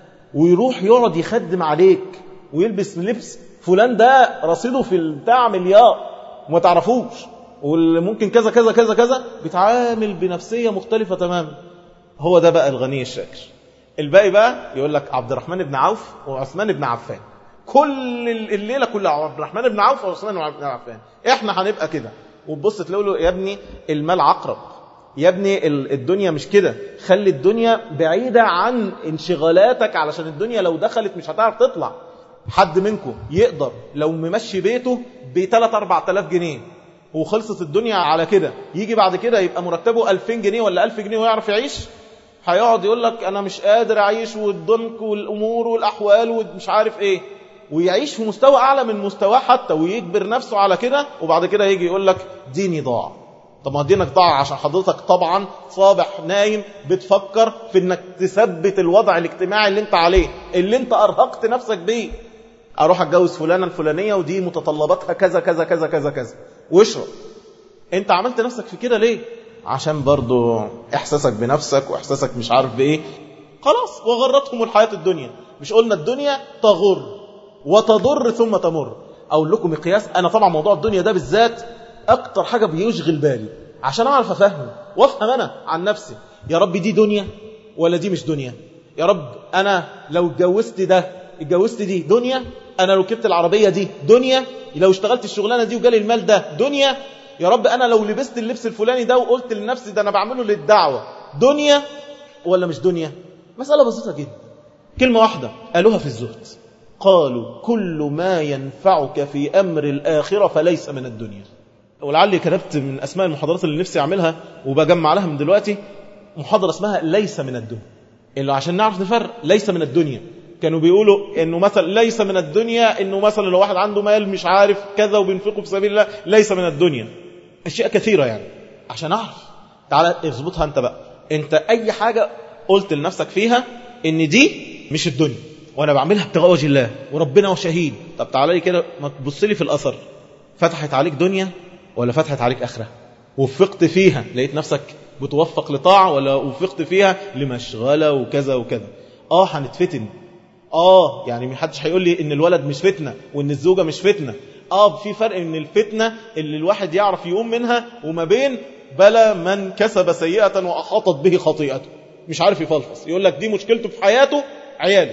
ويروح يقعد يخدم عليك ويلبس لبس فلان ده رصيده في البتاع مليار وما تعرفوش واللي ممكن كذا كذا كذا كذا بيتعامل بنفسية مختلفة تماما هو ده بقى الغني الشاكر الباقي بقى يقول لك عبد الرحمن بن عوف وعثمان بن عفان كل الليلة كلها عبد الرحمن بن عوف وعثمان بن عفان احنا هنبقى كده وتبص تلاقوا له يا ابني المال عقرب يا ابني الدنيا مش كده خلي الدنيا بعيدة عن انشغالاتك علشان الدنيا لو دخلت مش هتعرف تطلع حد منكم يقدر لو ممشي بيته ب 3 4000 جنيه وخلصت الدنيا على كده يجي بعد كده يبقى مرتبه 2000 جنيه ولا 1000 جنيه ويعرف يعيش هيقعد يقول لك انا مش قادر اعيش والضنك والامور والاحوال ومش عارف ايه ويعيش في مستوى اعلى من مستواه حتى ويجبر نفسه على كده وبعد كده يجي يقول لك ديني ضاع طب ما دينك ضاع عشان حضرتك طبعا صابح نايم بتفكر في انك تثبت الوضع الاجتماعي اللي انت عليه اللي انت ارهقت نفسك بيه اروح اتجوز فلانه الفلانيه ودي متطلباتها كذا كذا كذا كذا كذا واشرب انت عملت نفسك في كده ليه عشان برضو احساسك بنفسك واحساسك مش عارف بايه خلاص وغرتهم الحياه الدنيا مش قلنا الدنيا تغر وتضر ثم تمر اقول لكم مقياس انا طبعا موضوع الدنيا ده بالذات اكتر حاجه بيشغل بالي عشان اعرف افهم وافهم انا عن نفسي يا رب دي دنيا ولا دي مش دنيا يا رب انا لو اتجوزت ده اتجوزت دي دنيا انا لو ركبت العربيه دي دنيا لو اشتغلت الشغلانه دي وجالي المال ده دنيا يا رب انا لو لبست اللبس الفلاني ده وقلت لنفسي ده انا بعمله للدعوه دنيا ولا مش دنيا مساله بسيطه جدا كلمه واحده قالوها في الزهد قالوا كل ما ينفعك في امر الاخره فليس من الدنيا ولعلي كتبت من اسماء المحاضرات اللي نفسي اعملها وبجمع لها من دلوقتي محاضره اسمها ليس من الدنيا اللي عشان نعرف نفرق ليس من الدنيا كانوا بيقولوا انه مثلا ليس من الدنيا انه مثلا لو واحد عنده مال مش عارف كذا وبينفقه في سبيل الله ليس من الدنيا اشياء كثيره يعني عشان اعرف تعالى اظبطها انت بقى انت اي حاجه قلت لنفسك فيها ان دي مش الدنيا وانا بعملها ابتغاء وجه الله وربنا وشهيد طب تعالى لي كده ما تبص لي في الاثر فتحت عليك دنيا ولا فتحت عليك اخره وفقت فيها لقيت نفسك بتوفق لطاعه ولا وفقت فيها لمشغله وكذا وكذا اه هنتفتن اه يعني محدش هيقول لي ان الولد مش فتنه وان الزوجه مش فتنه اه في فرق ان الفتنه اللي الواحد يعرف يقوم منها وما بين بلا من كسب سيئه واحاطت به خطيئته مش عارف يفلفص يقول لك دي مشكلته في حياته عياله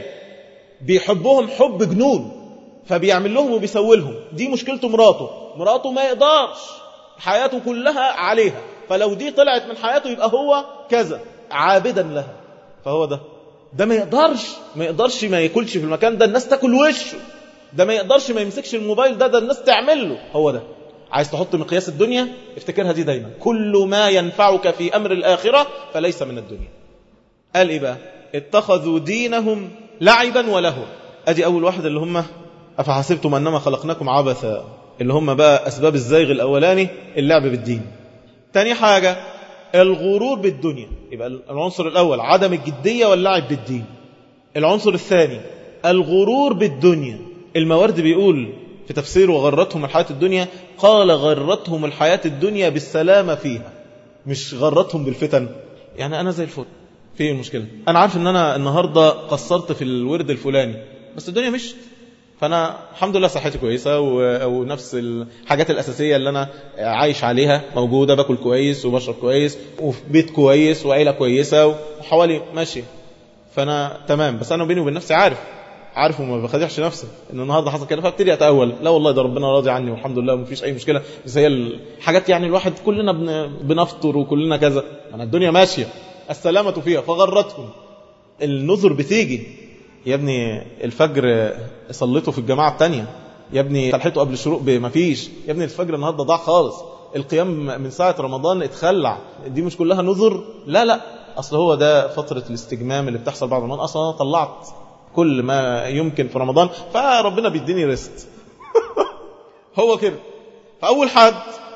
بيحبهم حب جنون فبيعمل لهم وبيسوي لهم دي مشكلته مراته مراته ما يقدرش حياته كلها عليها فلو دي طلعت من حياته يبقى هو كذا عابدا لها فهو ده ده ما يقدرش ما يقدرش ما ياكلش في المكان ده الناس تاكل وشه ده ما يقدرش ما يمسكش الموبايل ده ده الناس تعمل له هو ده عايز تحط مقياس الدنيا افتكرها دي دايما كل ما ينفعك في أمر الآخرة فليس من الدنيا قال إيه بقى اتخذوا دينهم لعبا ولهوا أدي أول واحد اللي هم أفحسبتم أنما خلقناكم عبثا اللي هم بقى أسباب الزيغ الأولاني اللعب بالدين تاني حاجة الغرور بالدنيا يبقى العنصر الأول عدم الجدية واللعب بالدين العنصر الثاني الغرور بالدنيا الموارد بيقول في تفسيره وغرتهم الحياة الدنيا قال غرتهم الحياة الدنيا بالسلامة فيها مش غرتهم بالفتن يعني أنا زي الفل في المشكلة أنا عارف أن أنا النهاردة قصرت في الورد الفلاني بس الدنيا مشت فأنا الحمد لله صحتي كويسة ونفس الحاجات الأساسية اللي أنا عايش عليها موجودة باكل كويس وبشرب كويس وفي بيت كويس وعيلة كويسة وحوالي ماشي فأنا تمام بس أنا بيني وبين نفسي عارف عارف وما بخدعش نفسي ان النهارده حصل كده فابتدي اتاول لا والله ده ربنا راضي عني والحمد لله ومفيش اي مشكله بس هي الحاجات يعني الواحد كلنا بنفطر وكلنا كذا انا الدنيا ماشيه السلامه فيها فغرتهم النذر بتيجي يا ابني الفجر صليته في الجماعة التانية يا ابني صلحته قبل الشروق ما فيش يا ابني الفجر النهاردة ضاع خالص القيام من ساعة رمضان اتخلع دي مش كلها نذر لا لا أصل هو ده فترة الاستجمام اللي بتحصل بعد رمضان أصلا أنا طلعت كل ما يمكن في رمضان فربنا بيديني ريست هو كده فأول حد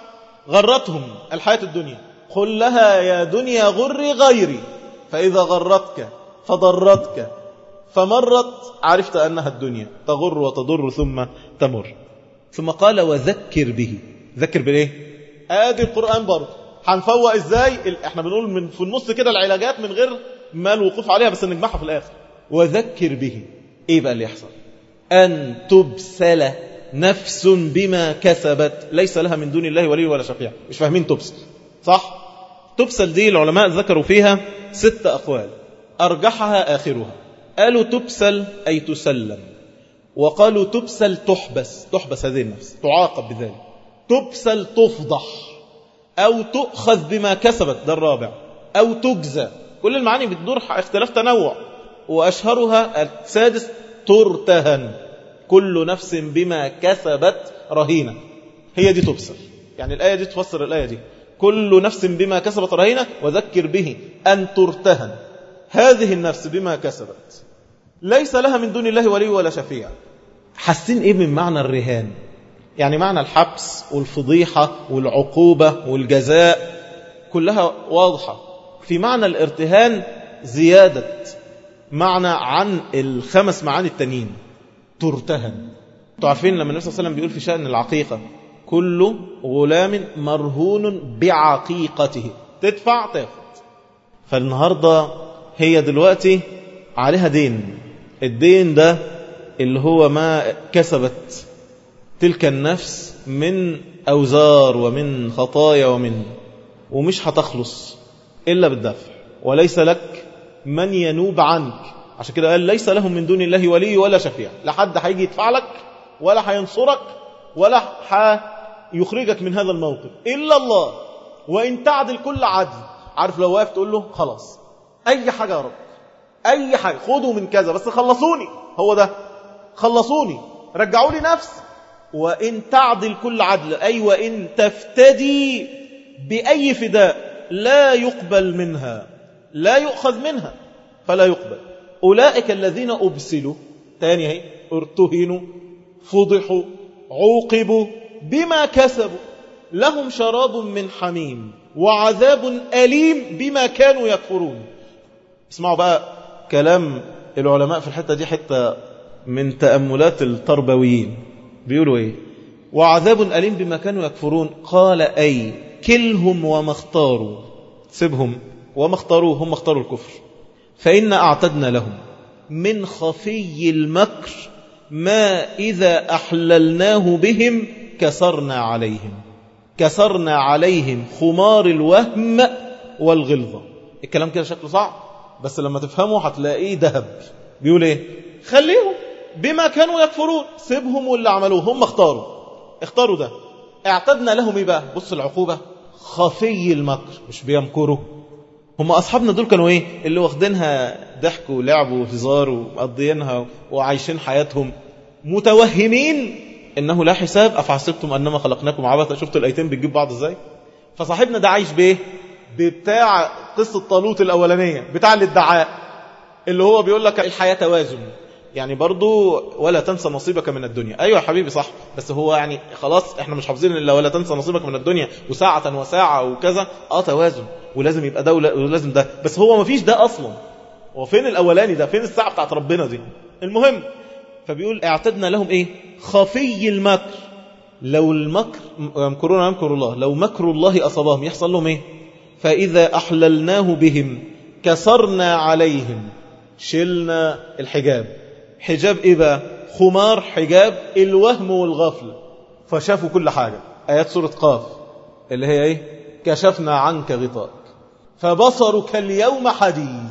غرتهم الحياة الدنيا قل لها يا دنيا غري غيري فإذا غرتك فضرتك فمرت عرفت أنها الدنيا تغر وتضر ثم تمر ثم قال وذكر به ذكر بالايه ادي القرآن برضه هنفوق ازاي احنا بنقول من في النص كده العلاجات من غير ما الوقوف عليها بس نجمعها في الاخر وذكر به ايه بقى اللي يحصل ان تبسل نفس بما كسبت ليس لها من دون الله ولي ولا شفيع مش فاهمين تبسل صح تبسل دي العلماء ذكروا فيها ست أقوال أرجحها آخرها قالوا تبسل أي تسلم وقالوا تبسل تحبس تحبس هذه النفس تعاقب بذلك تبسل تفضح أو تؤخذ بما كسبت ده الرابع أو تجزى كل المعاني بتدور اختلاف تنوع وأشهرها السادس ترتهن كل نفس بما كسبت رهينة هي دي تبسل يعني الآية دي تفسر الآية دي كل نفس بما كسبت رهينة وذكر به أن ترتهن هذه النفس بما كسبت ليس لها من دون الله ولي ولا شفيع حاسين ايه من معنى الرهان يعني معنى الحبس والفضيحة والعقوبة والجزاء كلها واضحة في معنى الارتهان زيادة معنى عن الخمس معاني التانيين ترتهن تعرفين لما النبي صلى الله عليه وسلم بيقول في شأن العقيقة كل غلام مرهون بعقيقته تدفع تاخد فالنهاردة هي دلوقتي عليها دين الدين ده اللي هو ما كسبت تلك النفس من أوزار ومن خطايا ومن ومش هتخلص إلا بالدفع وليس لك من ينوب عنك عشان كده قال ليس لهم من دون الله ولي ولا شفيع لا حد هيجي يدفع لك ولا هينصرك ولا هيخرجك من هذا الموقف إلا الله وإن تعدل كل عدل عارف لو واقف تقول له خلاص أي حاجة يا رب أي حاجة خدوا من كذا بس خلصوني هو ده خلصوني رجعوا لي نفس وإن تعدل كل عدل أي وإن تفتدي بأي فداء لا يقبل منها لا يؤخذ منها فلا يقبل أولئك الذين أبسلوا تاني هي ارتهنوا فضحوا عوقبوا بما كسبوا لهم شراب من حميم وعذاب أليم بما كانوا يكفرون اسمعوا بقى كلام العلماء في الحتة دي حتة من تأملات التربويين بيقولوا ايه وعذاب أليم بما كانوا يكفرون قال أي كلهم وما اختاروا سيبهم وما اختاروا هم اختاروا الكفر فإن أعتدنا لهم من خفي المكر ما إذا أحللناه بهم كسرنا عليهم كسرنا عليهم خمار الوهم والغلظة الكلام كده شكله صعب بس لما تفهمه هتلاقيه ذهب بيقول ايه خليهم بما كانوا يكفرون سيبهم واللي عملوه هم اختاروا اختاروا ده اعتدنا لهم ايه بقى بص العقوبة خفي المكر مش بيمكروا هم أصحابنا دول كانوا إيه اللي واخدينها ضحك ولعب وهزار ومقضيينها وعايشين حياتهم متوهمين إنه لا حساب أفحسبتم أنما خلقناكم عبثا شفتوا الأيتين بتجيب بعض إزاي فصاحبنا ده عايش بإيه بتاع قصة طالوت الأولانية بتاع الادعاء اللي هو بيقول لك الحياة توازن يعني برضو ولا تنسى نصيبك من الدنيا أيوة يا حبيبي صح بس هو يعني خلاص احنا مش حافظين إلا ولا تنسى نصيبك من الدنيا وساعة وساعة وكذا اه توازن ولازم يبقى ده ولازم ده بس هو ما فيش ده أصلا وفين الأولاني ده فين الساعة بتاعت ربنا دي المهم فبيقول اعتدنا لهم ايه خفي المكر لو المكر يمكرون يمكر الله لو مكر الله أصابهم يحصل لهم ايه فإذا أحللناه بهم كسرنا عليهم شلنا الحجاب حجاب إيه بقى خمار حجاب الوهم والغفل فشافوا كل حاجة آيات سورة قاف اللي هي إيه كشفنا عنك غطاءك فبصرك اليوم حديد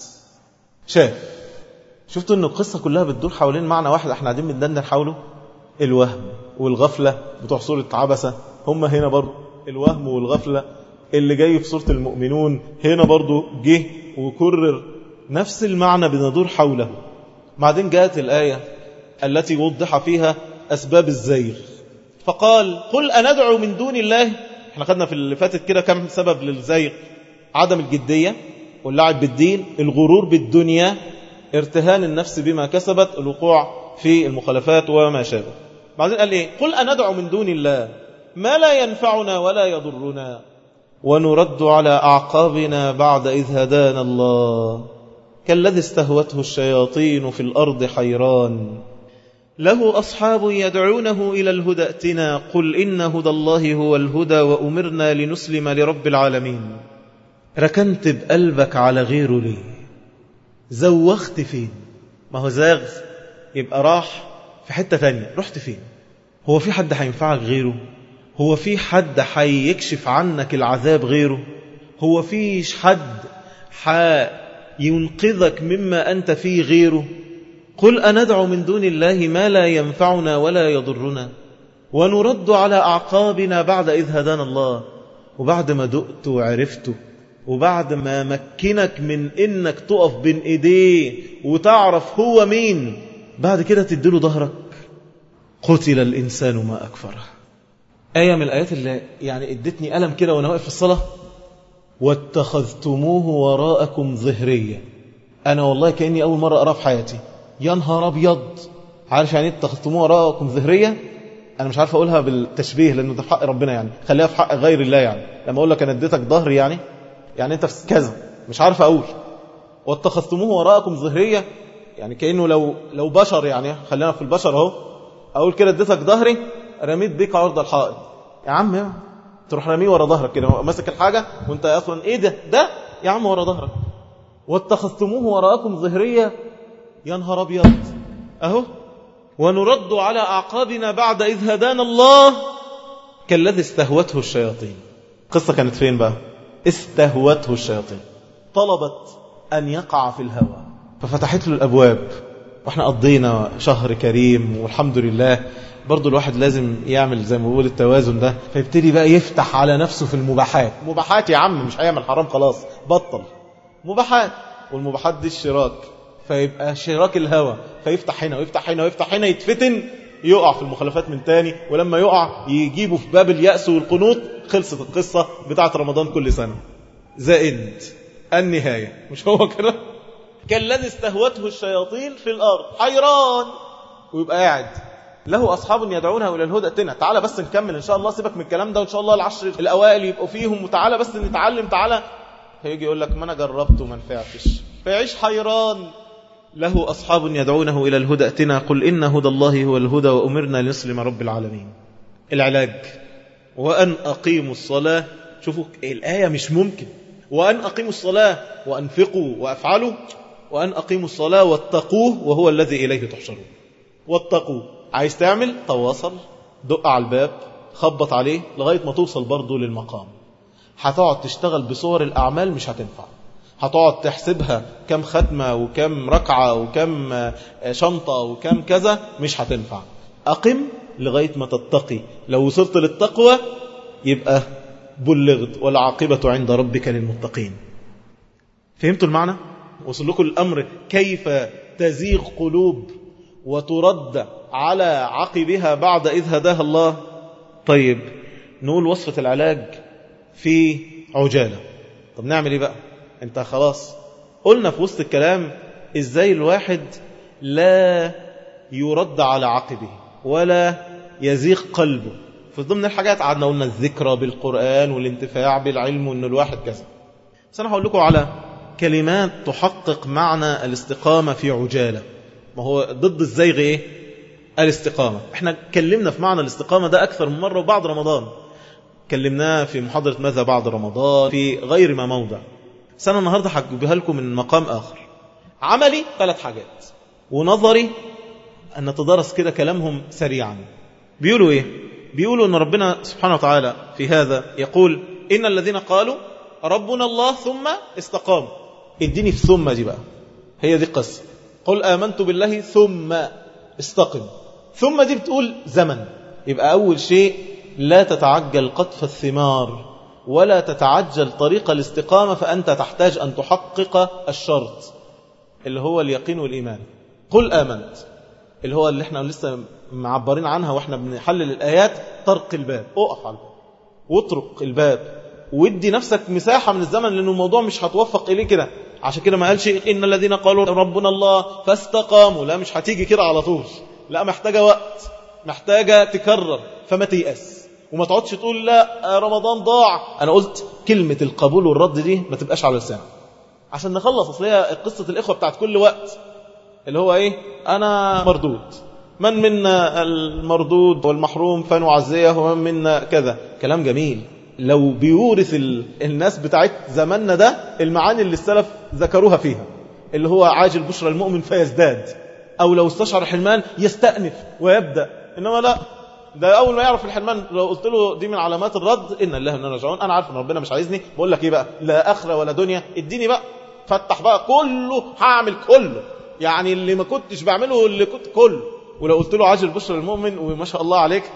شاف شفتوا ان القصة كلها بتدور حوالين معنى واحد احنا قاعدين بندندن حوله الوهم والغفلة بتوع سورة عبسة هم هنا برضو الوهم والغفلة اللي جاي في سورة المؤمنون هنا برضو جه وكرر نفس المعنى بندور حوله بعدين جاءت الآية التي وضح فيها أسباب الزيغ فقال قل أندعو من دون الله احنا خدنا في اللي فاتت كده كم سبب للزيغ عدم الجدية واللعب بالدين الغرور بالدنيا ارتهان النفس بما كسبت الوقوع في المخالفات وما شابه بعدين قال ايه قل أندعو من دون الله ما لا ينفعنا ولا يضرنا ونرد على أعقابنا بعد إذ هدانا الله كالذي استهوته الشياطين في الأرض حيران له أصحاب يدعونه إلى الهدى ائتنا قل إن هدى الله هو الهدى وأمرنا لنسلم لرب العالمين ركنت بقلبك على غيره ليه زوخت فين ما هو زاغ يبقى راح في حتة تانية رحت فين هو في حد هينفعك غيره هو في حد هيكشف عنك العذاب غيره هو فيش حد ينقذك مما أنت فيه غيره قل أندعو من دون الله ما لا ينفعنا ولا يضرنا ونرد على أعقابنا بعد إذ هدانا الله وبعد ما دقت وعرفت وبعد ما مكنك من إنك تقف بين إيديه وتعرف هو مين بعد كده تديله ظهرك قتل الإنسان ما أكفره آية من الآيات اللي يعني ادتني ألم كده وأنا واقف في الصلاة واتخذتموه وراءكم ظهريا أنا والله كأني أول مرة أراه في حياتي يا نهار أبيض عارف يعني اتخذتموه وراءكم ظهريا أنا مش عارف أقولها بالتشبيه لأنه ده في حق ربنا يعني خليها في حق غير الله يعني لما أقول لك أنا اديتك ظهر يعني يعني أنت في كذا مش عارف أقول واتخذتموه وراءكم ظهريا يعني كأنه لو لو بشر يعني خلينا في البشر أهو أقول كده اديتك ظهري رميت بيك عرض الحائط يا عم يا تروح رميه ورا ظهرك كده ماسك الحاجة وانت اصلا ايه ده ده يا عم ورا ظهرك واتخذتموه وراءكم ظهرية يا نهار ابيض اهو ونرد على اعقابنا بعد اذ هدانا الله كالذي استهوته الشياطين قصة كانت فين بقى استهوته الشياطين طلبت ان يقع في الهوى ففتحت له الابواب واحنا قضينا شهر كريم والحمد لله برضو الواحد لازم يعمل زي ما بقول التوازن ده فيبتدي بقى يفتح على نفسه في المباحات مباحات يا عم مش هيعمل حرام خلاص بطل مباحات والمباحات دي الشراك فيبقى شراك الهوى فيفتح هنا ويفتح هنا ويفتح هنا يتفتن يقع في المخالفات من تاني ولما يقع يجيبه في باب اليأس والقنوط خلصت القصة بتاعت رمضان كل سنة زائد النهاية مش هو كده كالذي استهوته الشياطين في الأرض حيران ويبقى قاعد له أصحاب يدعونه إلى الهدى اتنا تعالى بس نكمل إن شاء الله سيبك من الكلام ده وإن شاء الله العشر الأوائل يبقوا فيهم وتعالى بس نتعلم تعالى هيجي يقول لك ما أنا جربت وما نفعتش فيعيش حيران له أصحاب يدعونه إلى الهدى اتنا قل إن هدى الله هو الهدى وأمرنا لنسلم رب العالمين العلاج وأن أقيموا الصلاة شوفوا الآية مش ممكن وأن أقيموا الصلاة وأنفقوا وأفعلوا وأن أقيموا الصلاة واتقوه وهو الذي إليه تحشرون واتقوه عايز تعمل تواصل دق على الباب خبط عليه لغاية ما توصل برضه للمقام هتقعد تشتغل بصور الأعمال مش هتنفع هتقعد تحسبها كم ختمة وكم ركعة وكم شنطة وكم كذا مش هتنفع أقم لغاية ما تتقي لو وصلت للتقوى يبقى بلغت والعاقبة عند ربك للمتقين فهمتوا المعنى؟ وصل لكم الأمر كيف تزيغ قلوب وترد على عقبها بعد إذ هداها الله طيب نقول وصفة العلاج في عجالة طب نعمل إيه بقى انت خلاص قلنا في وسط الكلام إزاي الواحد لا يرد على عقبه ولا يزيغ قلبه في ضمن الحاجات قعدنا قلنا الذكرى بالقرآن والانتفاع بالعلم وأن الواحد كذا بس أنا هقول لكم على كلمات تحقق معنى الاستقامة في عجالة ما هو ضد الزيغ ايه الاستقامة احنا اتكلمنا في معنى الاستقامة ده أكثر من مرة وبعد رمضان كلمناه في محاضرة ماذا بعد رمضان في غير ما موضع سنة النهاردة هجيبها لكم من مقام آخر عملي ثلاث حاجات ونظري أن نتدرس كده كلامهم سريعا بيقولوا إيه بيقولوا أن ربنا سبحانه وتعالى في هذا يقول إن الذين قالوا ربنا الله ثم استقاموا اديني في ثم دي بقى هي دي القصة قل آمنت بالله ثم استقم ثم دي بتقول زمن يبقى أول شيء لا تتعجل قطف الثمار ولا تتعجل طريق الاستقامة فأنت تحتاج أن تحقق الشرط اللي هو اليقين والإيمان قل آمنت اللي هو اللي احنا لسه معبرين عنها واحنا بنحلل الآيات طرق الباب اقف على الباب واترك الباب ودي نفسك مساحة من الزمن لأنه الموضوع مش هتوفق إليه كده عشان كده ما قالش إن الذين قالوا ربنا الله فاستقاموا لا مش هتيجي كده على طول لا محتاجة وقت محتاجة تكرر فما تيأس وما تقعدش تقول لا رمضان ضاع أنا قلت كلمة القبول والرد دي ما تبقاش على لسانك عشان نخلص أصل هي قصة الإخوة بتاعت كل وقت اللي هو إيه أنا مردود من منا المردود والمحروم فنعزيه ومن منا كذا كلام جميل لو بيورث الناس بتاعت زماننا ده المعاني اللي السلف ذكروها فيها اللي هو عاجل بشرى المؤمن فيزداد أو لو استشعر حلمان يستأنف ويبدأ إنما لا ده أول ما يعرف الحلمان لو قلت له دي من علامات الرد إن الله إننا راجعون أنا عارف إن ربنا مش عايزني بقول لك إيه بقى لا آخرة ولا دنيا اديني بقى فتح بقى كله هعمل كله يعني اللي ما كنتش بعمله اللي كنت كله ولو قلت له عاجل بشرى المؤمن وما شاء الله عليك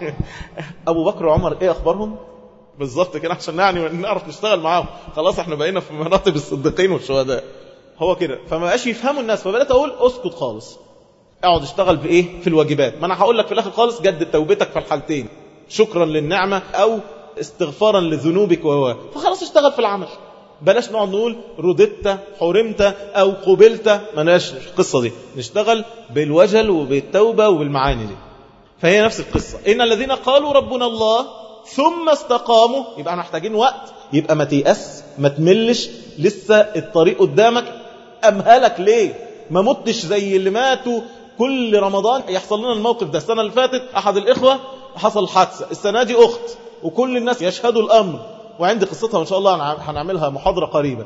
أبو بكر وعمر إيه أخبارهم بالظبط كده عشان يعني نعرف نشتغل معاهم خلاص احنا بقينا في مراتب الصديقين والشهداء هو كده فما بقاش يفهموا الناس فبدات اقول اسكت خالص اقعد اشتغل بايه في الواجبات ما انا هقول لك في الاخر خالص جدد توبتك في الحالتين شكرا للنعمه او استغفارا لذنوبك و فخلاص اشتغل في العمل بلاش نقعد نقول رددت حرمت او قبلت مالناش القصه دي نشتغل بالوجل وبالتوبه وبالمعاني دي فهي نفس القصه ان الذين قالوا ربنا الله ثم استقاموا يبقى احنا محتاجين وقت يبقى ما تيأس ما تملش لسه الطريق قدامك أمهلك ليه ما متش زي اللي ماتوا كل رمضان يحصل لنا الموقف ده السنة اللي فاتت أحد الإخوة حصل حادثة السنة دي أخت وكل الناس يشهدوا الأمر وعندي قصتها وإن شاء الله هنعملها محاضرة قريبا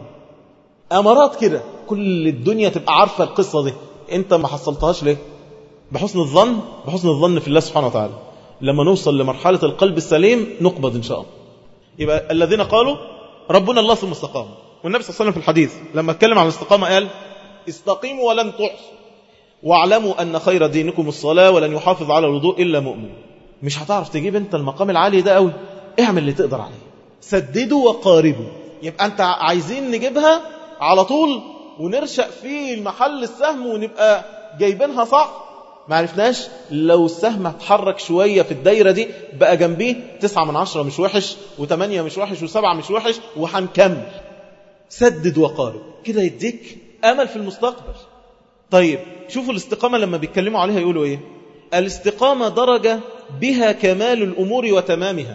أمارات كده كل الدنيا تبقى عارفة القصة دي أنت ما حصلتهاش ليه بحسن الظن بحسن الظن في الله سبحانه وتعالى لما نوصل لمرحلة القلب السليم نقبض إن شاء الله يبقى الذين قالوا ربنا الله ثم استقاموا والنبي صلى الله عليه وسلم في الحديث لما اتكلم عن الاستقامة قال استقيموا ولن تحصوا واعلموا أن خير دينكم الصلاة ولن يحافظ على الوضوء إلا مؤمن مش هتعرف تجيب انت المقام العالي ده قوي اعمل اللي تقدر عليه سددوا وقاربوا يبقى انت عايزين نجيبها على طول ونرشق في المحل السهم ونبقى جايبينها صح ما عرفناش لو السهم اتحرك شوية في الدايرة دي بقى جنبيه تسعة من عشرة مش وحش وثمانية مش وحش وسبعة مش وحش وهنكمل سدد وقارب كده يديك أمل في المستقبل طيب شوفوا الاستقامة لما بيتكلموا عليها يقولوا ايه الاستقامة درجة بها كمال الأمور وتمامها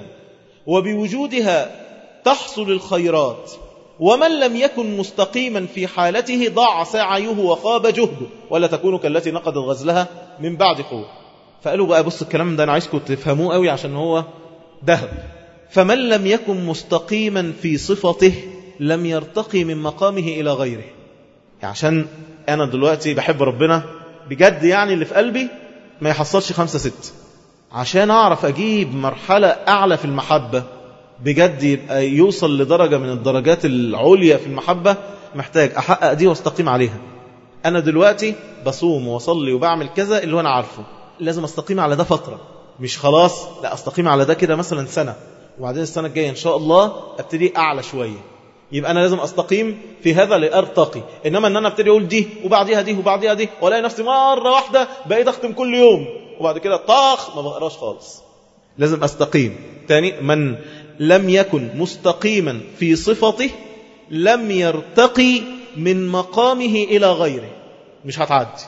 وبوجودها تحصل الخيرات ومن لم يكن مستقيما في حالته ضاع سعيه وخاب جهده ولا تكون كالتي نقضت غزلها من بعد قوة فقالوا بقى بص الكلام ده أنا عايزكم تفهموه قوي عشان هو ذهب فمن لم يكن مستقيما في صفته لم يرتقي من مقامه إلى غيره عشان أنا دلوقتي بحب ربنا بجد يعني اللي في قلبي ما يحصلش خمسة ست عشان أعرف أجيب مرحلة أعلى في المحبة بجد يبقى يوصل لدرجة من الدرجات العليا في المحبة محتاج أحقق دي واستقيم عليها أنا دلوقتي بصوم وصلي وبعمل كذا اللي أنا عارفه لازم أستقيم على ده فترة مش خلاص لا أستقيم على ده كده مثلا سنة وبعدين السنة الجاية إن شاء الله أبتدي أعلى شوية يبقى أنا لازم أستقيم في هذا لأرتقي إنما أن أنا أبتدي أقول دي وبعديها دي وبعديها دي ولاقي نفسي مرة واحدة بقيت أختم كل يوم وبعد كده طاخ ما بقراش خالص لازم أستقيم تاني من لم يكن مستقيما في صفته لم يرتقي من مقامه إلى غيره مش هتعدي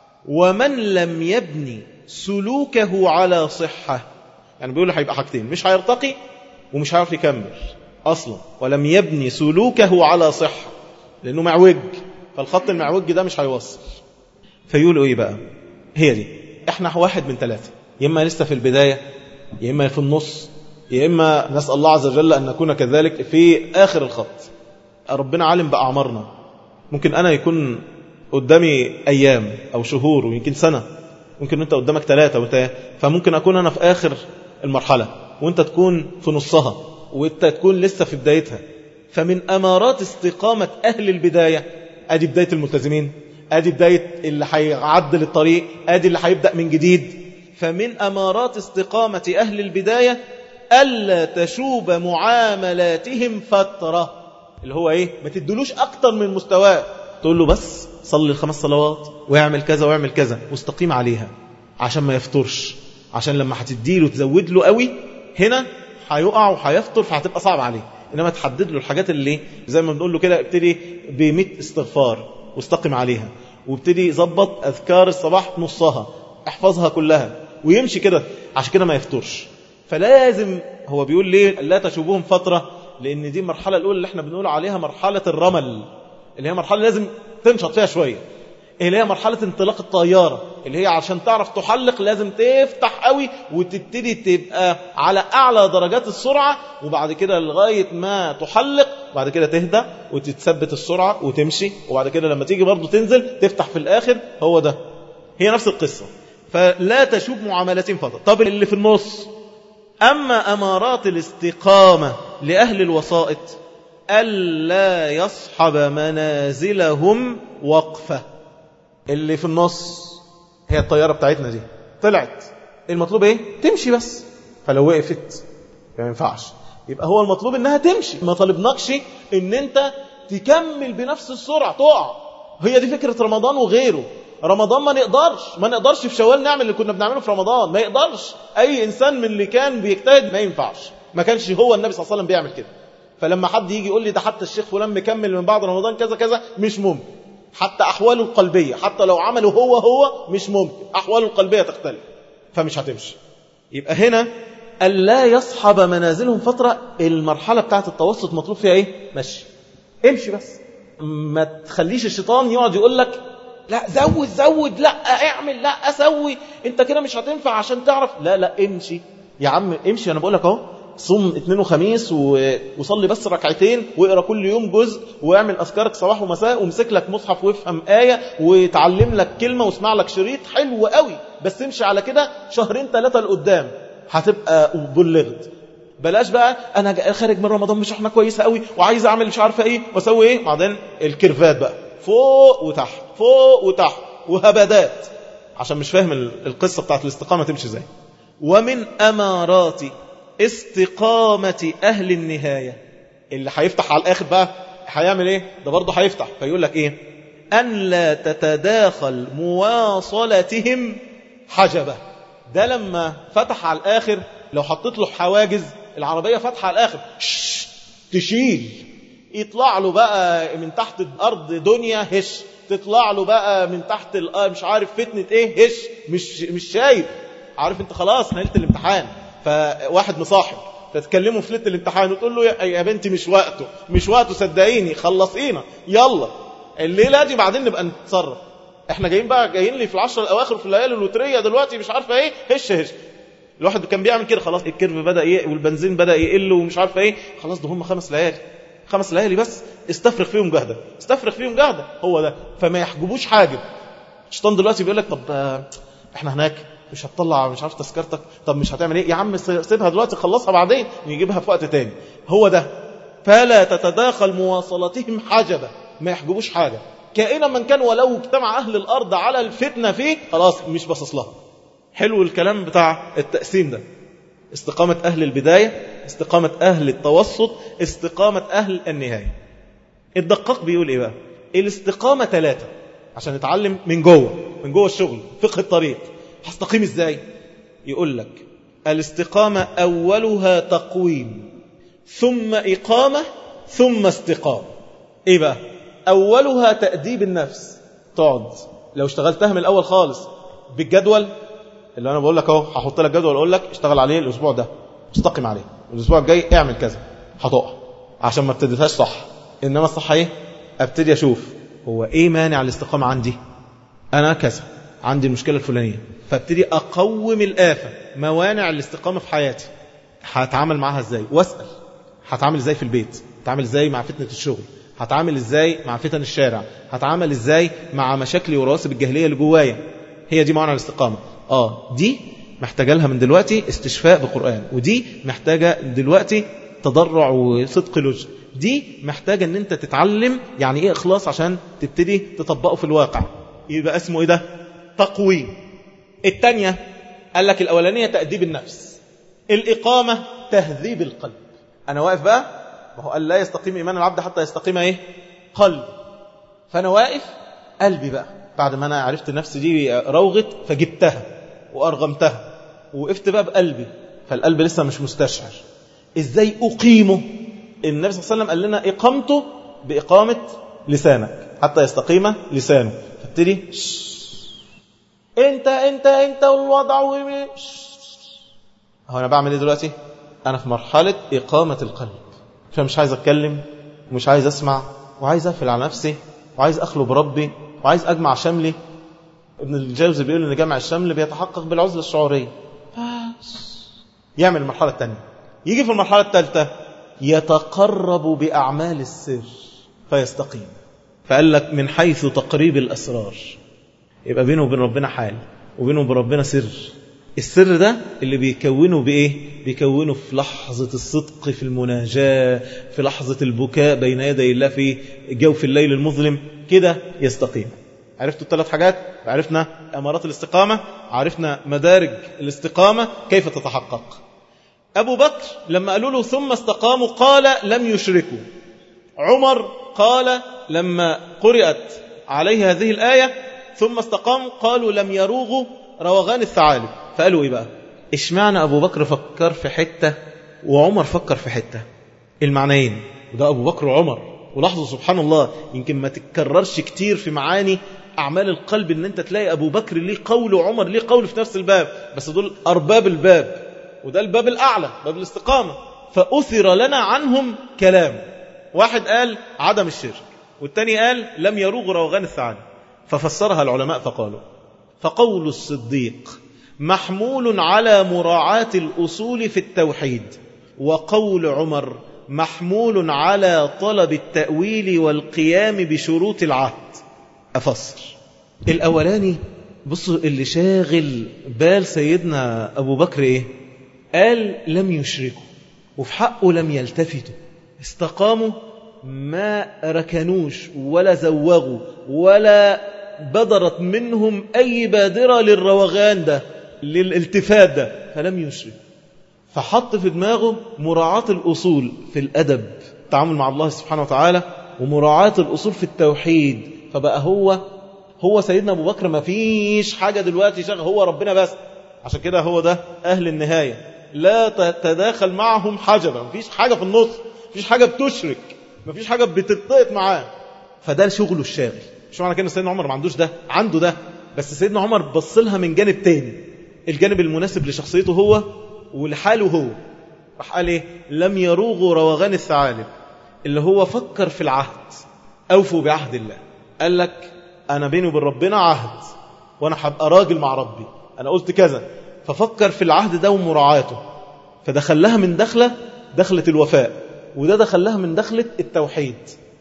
ومن لم يبني سلوكه على صحة يعني بيقول هيبقى حاجتين مش هيرتقي ومش هيعرف يكمل أصلا ولم يبني سلوكه على صحة لأنه معوج فالخط المعوج ده مش هيوصل فيقولوا إيه بقى هي دي احنا واحد من ثلاثة يا إما لسه في البداية يا إما في النص يا إما نسأل الله عز وجل أن نكون كذلك في آخر الخط ربنا عالم بأعمارنا ممكن أنا يكون قدامي أيام أو شهور ويمكن سنة ممكن أنت قدامك ثلاثة وانت فممكن أكون أنا في آخر المرحلة وانت تكون في نصها وانت تكون لسه في بدايتها فمن أمارات استقامة أهل البداية أدي بداية الملتزمين أدي بداية اللي هيعدل الطريق أدي اللي هيبدأ من جديد فمن أمارات استقامة أهل البداية ألا تشوب معاملاتهم فترة اللي هو إيه ما تدلوش أكتر من مستواه تقول له بس صلي الخمس صلوات ويعمل كذا ويعمل كذا واستقيم عليها عشان ما يفطرش عشان لما هتديله تزود له قوي هنا هيقع وهيفطر فهتبقى صعب عليه انما تحدد له الحاجات اللي زي ما بنقول له كده ابتدي ب 100 استغفار واستقم عليها وابتدي يظبط اذكار الصباح نصها احفظها كلها ويمشي كده عشان كده ما يفطرش فلازم هو بيقول ليه لا تشوبوهم فترة لان دي المرحلة الاولى اللي احنا بنقول عليها مرحلة الرمل اللي هي مرحلة لازم تنشط فيها شوية اللي هي مرحلة انطلاق الطيارة اللي هي عشان تعرف تحلق لازم تفتح قوي وتبتدي تبقى على أعلى درجات السرعة وبعد كده لغاية ما تحلق بعد كده تهدى وتتثبت السرعة وتمشي وبعد كده لما تيجي برضو تنزل تفتح في الآخر هو ده هي نفس القصة فلا تشوب معاملتين فضل طب اللي في النص أما أمارات الاستقامة لأهل الوسائط ألا يصحب منازلهم وقفة اللي في النص هي الطيارة بتاعتنا دي طلعت المطلوب ايه تمشي بس فلو وقفت ما ينفعش يبقى هو المطلوب انها تمشي ما طالبناكش ان انت تكمل بنفس السرعة تقع هي دي فكرة رمضان وغيره رمضان ما نقدرش ما نقدرش في شوال نعمل اللي كنا بنعمله في رمضان ما يقدرش اي انسان من اللي كان بيجتهد ما ينفعش ما كانش هو النبي صلى الله عليه وسلم بيعمل كده فلما حد يجي يقول لي ده حتى الشيخ فلان مكمل من بعد رمضان كذا كذا مش ممكن حتى أحواله القلبية حتى لو عمله هو هو مش ممكن أحواله القلبية تختلف فمش هتمشي يبقى هنا ألا يصحب منازلهم فترة المرحلة بتاعت التوسط مطلوب فيها إيه مشي امشي بس ما تخليش الشيطان يقعد يقول لك لا زود زود لا اعمل لا اسوي انت كده مش هتنفع عشان تعرف لا لا امشي يا عم امشي انا بقول لك اهو صوم اثنين وخميس وصلي بس ركعتين واقرا كل يوم جزء واعمل اذكارك صباح ومساء وامسك لك مصحف وافهم ايه وتعلم لك كلمه واسمع لك شريط حلو قوي بس امشي على كده شهرين ثلاثه لقدام هتبقى بلغت بلاش بقى انا خارج من رمضان مش احنا كويسه قوي وعايز اعمل مش عارفه ايه واسوي ايه بعدين الكيرفات بقى فوق وتحت فوق وتحت وهبدات عشان مش فاهم القصه بتاعت الاستقامه تمشي ازاي ومن امارات استقامة أهل النهاية اللي هيفتح على الآخر بقى هيعمل إيه ده برضه هيفتح فيقول لك إيه أن لا تتداخل مواصلتهم حجبة ده لما فتح على الآخر لو حطيت له حواجز العربية فتح على الآخر تشيل يطلع له بقى من تحت الأرض دنيا هش تطلع له بقى من تحت مش عارف فتنة ايه هش مش مش شايف عارف انت خلاص نهلت الامتحان فواحد مصاحب فتكلموا في ليله الامتحان وتقول له يا بنتي مش وقته مش وقته صدقيني خلصينا يلا الليله دي بعدين نبقى نتصرف احنا جايين بقى جايين لي في العشر الاواخر في الليالي الوتريه دلوقتي مش عارفه ايه هش هش الواحد كان بيعمل كده خلاص الكيرف بدا ي... والبنزين بدا يقل ومش عارفه ايه خلاص ده هم خمس ليالي خمس ليالي بس استفرغ فيهم جهده استفرغ فيهم جهده هو ده فما يحجبوش حاجب الشيطان دلوقتي بيقول لك طب احنا هناك مش هتطلع مش عارف تذكرتك طب مش هتعمل ايه يا عم سيبها دلوقتي خلصها بعدين نجيبها في وقت تاني هو ده فلا تتداخل مواصلتهم حجبة ما يحجبوش حاجة كائنا من كان ولو اجتمع أهل الأرض على الفتنة فيه خلاص مش باصص لها حلو الكلام بتاع التقسيم ده استقامة أهل البداية استقامة أهل التوسط استقامة أهل النهاية الدقاق بيقول إيه بقى الاستقامة ثلاثة عشان نتعلم من جوه من جوه الشغل فقه الطريق هستقيم ازاي يقول لك الاستقامة أولها تقويم ثم إقامة ثم استقامة إيه بقى أولها تأديب النفس تقعد لو اشتغلتها من الأول خالص بالجدول اللي أنا بقول لك أهو هحط لك جدول أقول لك اشتغل عليه الأسبوع ده استقم عليه الأسبوع الجاي اعمل كذا هتقع عشان ما ابتديتهاش صح إنما الصح إيه ابتدي أشوف هو إيه مانع الاستقامة عندي أنا كذا عندي المشكلة الفلانية فابتدي أقوم الآفة موانع الاستقامة في حياتي هتعامل معاها ازاي واسأل هتعامل ازاي في البيت هتعامل ازاي مع فتنة الشغل هتعامل ازاي مع فتن الشارع هتعامل ازاي مع مشاكلي ورواسب الجاهلية اللي جوايا هي دي معنى الاستقامة اه دي محتاجة لها من دلوقتي استشفاء بقرآن ودي محتاجة دلوقتي تضرع وصدق لجن دي محتاجة ان انت تتعلم يعني ايه اخلاص عشان تبتدي تطبقه في الواقع يبقى اسمه ايه ده تقويم الثانية قال لك الأولانية تأديب النفس الإقامة تهذيب القلب أنا واقف بقى ما هو قال لا يستقيم إيمان العبد حتى يستقيم إيه قلب فأنا واقف قلبي بقى بعد ما أنا عرفت نفسي دي روغت فجبتها وأرغمتها وقفت بقى بقلبي فالقلب لسه مش مستشعر إزاي أقيمه النبي صلى الله عليه وسلم قال لنا إقامته بإقامة لسانك حتى يستقيم لسانه فابتدي انت انت انت والوضع هو انا بعمل ايه دلوقتي انا في مرحلة اقامة القلب فمش عايز اتكلم ومش عايز اسمع وعايز اقفل على نفسي وعايز اخلو بربي وعايز اجمع شملي ابن الجوزي بيقول ان جمع الشمل بيتحقق بالعزلة الشعورية يعمل المرحلة الثانية يجي في المرحلة الثالثة يتقرب بأعمال السر فيستقيم فقال لك من حيث تقريب الأسرار يبقى بينه وبين ربنا حال وبينه وبين ربنا سر السر ده اللي بيكونه بإيه بيكونه في لحظة الصدق في المناجاة في لحظة البكاء بين يدي الله في جوف الليل المظلم كده يستقيم عرفتوا الثلاث حاجات عرفنا أمارات الاستقامة عرفنا مدارج الاستقامة كيف تتحقق أبو بكر لما قالوا له ثم استقاموا قال لم يشركوا عمر قال لما قرأت عليه هذه الآية ثم استقاموا قالوا لم يروغوا روغان الثعالب فقالوا إيه بقى اشمعنى أبو بكر فكر في حتة وعمر فكر في حتة المعنيين وده أبو بكر وعمر ولاحظوا سبحان الله يمكن ما تتكررش كتير في معاني أعمال القلب ان انت تلاقي أبو بكر ليه قول وعمر ليه قول في نفس الباب بس دول أرباب الباب وده الباب الأعلى باب الاستقامة فأثر لنا عنهم كلام واحد قال عدم الشرك والتاني قال لم يروغ روغان الثعالب ففسرها العلماء فقالوا فقول الصديق محمول على مراعاة الأصول في التوحيد وقول عمر محمول على طلب التأويل والقيام بشروط العهد أفسر الأولاني بصوا اللي شاغل بال سيدنا أبو بكر إيه قال لم يشركوا وفي حقه لم يلتفتوا استقاموا ما ركنوش ولا زوغوا ولا بدرت منهم أي بادرة للروغان ده للالتفات ده فلم يشرك فحط في دماغه مراعاة الأصول في الأدب التعامل مع الله سبحانه وتعالى ومراعاة الأصول في التوحيد فبقى هو هو سيدنا أبو بكر ما فيش حاجة دلوقتي شغل هو ربنا بس عشان كده هو ده أهل النهاية لا تتداخل معهم حجبا مفيش حاجة في النص مفيش حاجة بتشرك مفيش حاجة بتتطئت معاه فده شغله الشاغل مش معنى كده سيدنا عمر ما عندوش ده عنده ده بس سيدنا عمر بص لها من جانب تاني الجانب المناسب لشخصيته هو ولحاله هو راح قال ايه لم يروغوا روغان الثعالب اللي هو فكر في العهد اوفوا بعهد الله قال لك انا بيني وبين ربنا عهد وانا هبقى راجل مع ربي انا قلت كذا ففكر في العهد ده ومراعاته فدخلها من دخلة دخلة الوفاء وده دخلها من دخلة التوحيد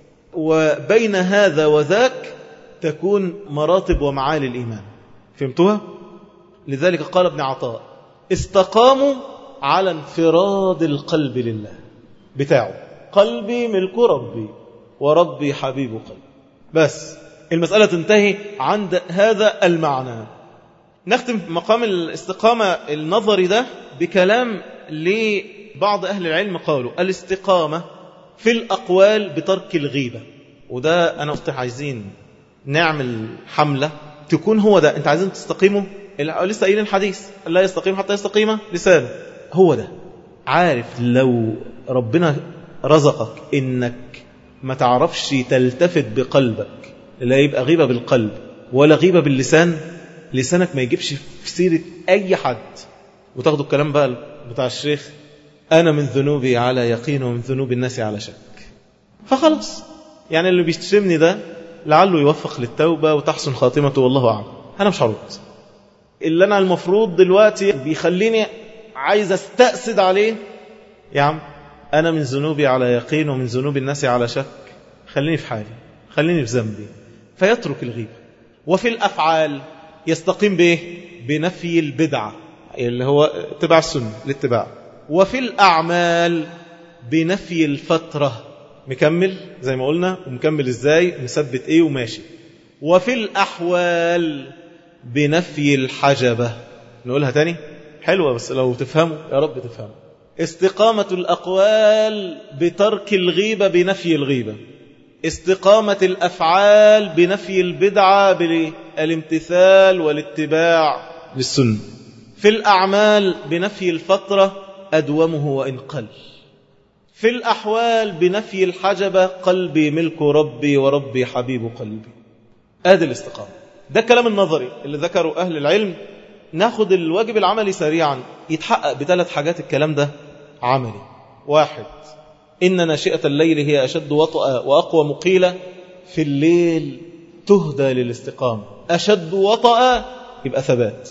وبين هذا وذاك تكون مراتب ومعالي الإيمان فهمتوها؟ لذلك قال ابن عطاء استقاموا على انفراد القلب لله بتاعه قلبي ملك ربي وربي حبيب قلبي بس المسألة تنتهي عند هذا المعنى نختم مقام الاستقامة النظري ده بكلام لبعض أهل العلم قالوا الاستقامة في الأقوال بترك الغيبة وده أنا قلت عايزين نعمل حملة تكون هو ده أنت عايزين تستقيموا لسه قايلين الحديث لا يستقيم حتى يستقيم لسانه هو ده عارف لو ربنا رزقك إنك ما تعرفش تلتفت بقلبك لا يبقى غيبة بالقلب ولا غيبة باللسان لسانك ما يجيبش في سيرة أي حد وتاخدوا الكلام بقى بتاع الشيخ أنا من ذنوبي على يقين ومن ذنوب الناس على شك فخلاص يعني اللي بيشتمني ده لعله يوفق للتوبة وتحسن خاتمته والله أعلم أنا مش هرد اللي أنا المفروض دلوقتي بيخليني عايز استأسد عليه يا عم أنا من ذنوبي على يقين ومن ذنوب الناس على شك خليني في حالي خليني في ذنبي فيترك الغيبة وفي الأفعال يستقيم بإيه بنفي البدعة اللي هو اتباع السنة الاتباع وفي الأعمال بنفي الفترة مكمل زي ما قلنا ومكمل ازاي مثبت ايه وماشي وفي الأحوال بنفي الحجبة نقولها تاني حلوة بس لو تفهموا يا رب تفهموا استقامة الأقوال بترك الغيبة بنفي الغيبة استقامة الأفعال بنفي البدعة بالامتثال والاتباع للسنة في الأعمال بنفي الفترة أدومه وإن قل في الأحوال بنفي الحجبة قلبي ملك ربي وربي حبيب قلبي آدي الاستقامة ده الكلام النظري اللي ذكره أهل العلم ناخد الواجب العملي سريعا يتحقق بثلاث حاجات الكلام ده عملي واحد إن ناشئة الليل هي أشد وطأ وأقوى مقيلة في الليل تهدى للاستقامة أشد وطأ يبقى ثبات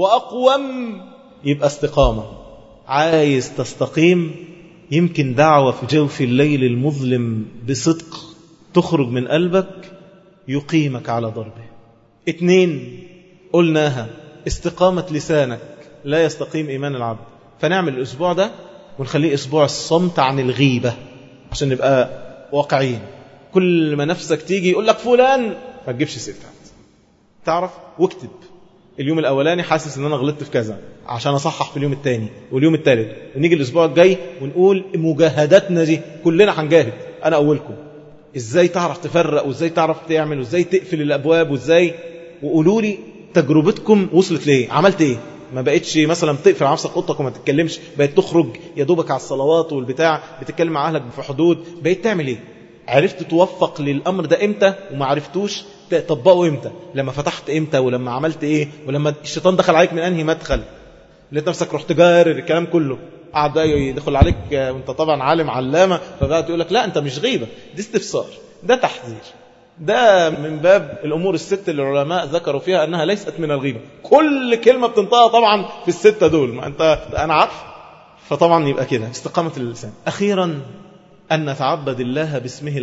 وأقوم يبقى استقامة عايز تستقيم يمكن دعوة في جوف الليل المظلم بصدق تخرج من قلبك يقيمك على ضربه اتنين قلناها استقامة لسانك لا يستقيم إيمان العبد فنعمل الأسبوع ده ونخليه أسبوع الصمت عن الغيبة عشان نبقى واقعين كل ما نفسك تيجي يقول لك فلان ما تجيبش سيرتها تعرف واكتب اليوم الأولاني حاسس ان انا غلطت في كذا عشان اصحح في اليوم الثاني واليوم الثالث ونيجي الاسبوع الجاي ونقول مجاهداتنا دي كلنا هنجاهد انا اولكم ازاي تعرف تفرق وازاي تعرف تعمل وازاي تقفل الابواب وازاي وقولوا لي تجربتكم وصلت ليه عملت ايه ما بقتش مثلا تقفل على نفسك اوضتك وما تتكلمش بقيت تخرج يا دوبك على الصلوات والبتاع بتتكلم مع اهلك في حدود بقيت تعمل ايه عرفت توفق للامر ده امتى وما عرفتوش تطبقه امتى لما فتحت امتى ولما عملت ايه ولما الشيطان دخل عليك من انهي مدخل لقيت نفسك رحت جارر الكلام كله قعد بقى يدخل عليك وانت طبعا عالم علامه فبقى تقول لك لا انت مش غيبه دي استفسار ده تحذير ده من باب الامور الست اللي العلماء ذكروا فيها انها ليست من الغيبه كل كلمه بتنطقها طبعا في السته دول ما انت انا عارف فطبعا يبقى كده استقامه اللسان اخيرا ان نتعبد الله باسمه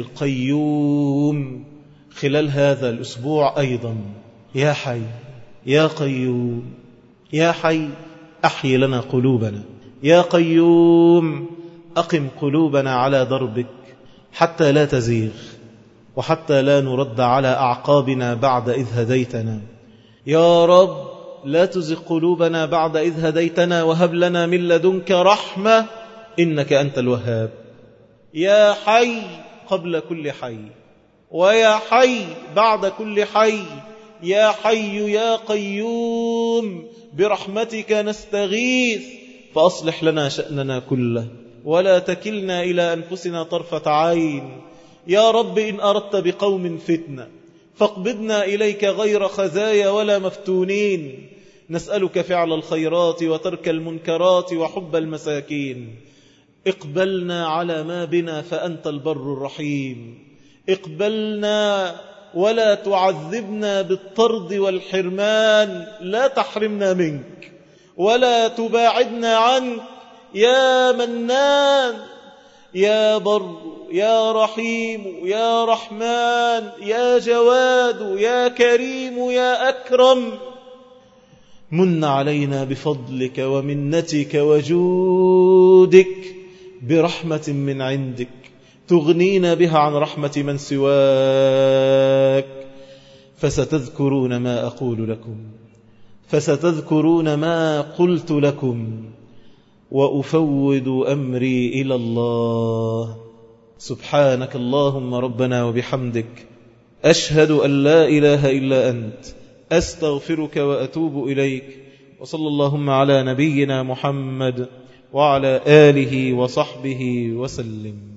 القيوم خلال هذا الأسبوع أيضا يا حي يا قيوم يا حي أحي لنا قلوبنا يا قيوم أقم قلوبنا على دربك حتى لا تزيغ وحتى لا نرد على أعقابنا بعد إذ هديتنا يا رب لا تزغ قلوبنا بعد إذ هديتنا وهب لنا من لدنك رحمة إنك أنت الوهاب يا حي قبل كل حي ويا حي بعد كل حي يا حي يا قيوم برحمتك نستغيث فأصلح لنا شأننا كله ولا تكلنا إلى أنفسنا طرفة عين يا رب إن أردت بقوم فتنة فاقبضنا إليك غير خزايا ولا مفتونين نسألك فعل الخيرات وترك المنكرات وحب المساكين اقبلنا على ما بنا فأنت البر الرحيم اقبلنا ولا تعذبنا بالطرد والحرمان لا تحرمنا منك ولا تباعدنا عنك يا منان يا بر يا رحيم يا رحمن يا جواد يا كريم يا أكرم من علينا بفضلك ومنتك وجودك برحمة من عندك تغنينا بها عن رحمة من سواك فستذكرون ما أقول لكم فستذكرون ما قلت لكم وأفوض أمري إلى الله سبحانك اللهم ربنا وبحمدك أشهد أن لا إله إلا أنت أستغفرك وأتوب إليك وصلى اللهم على نبينا محمد وعلى آله وصحبه وسلم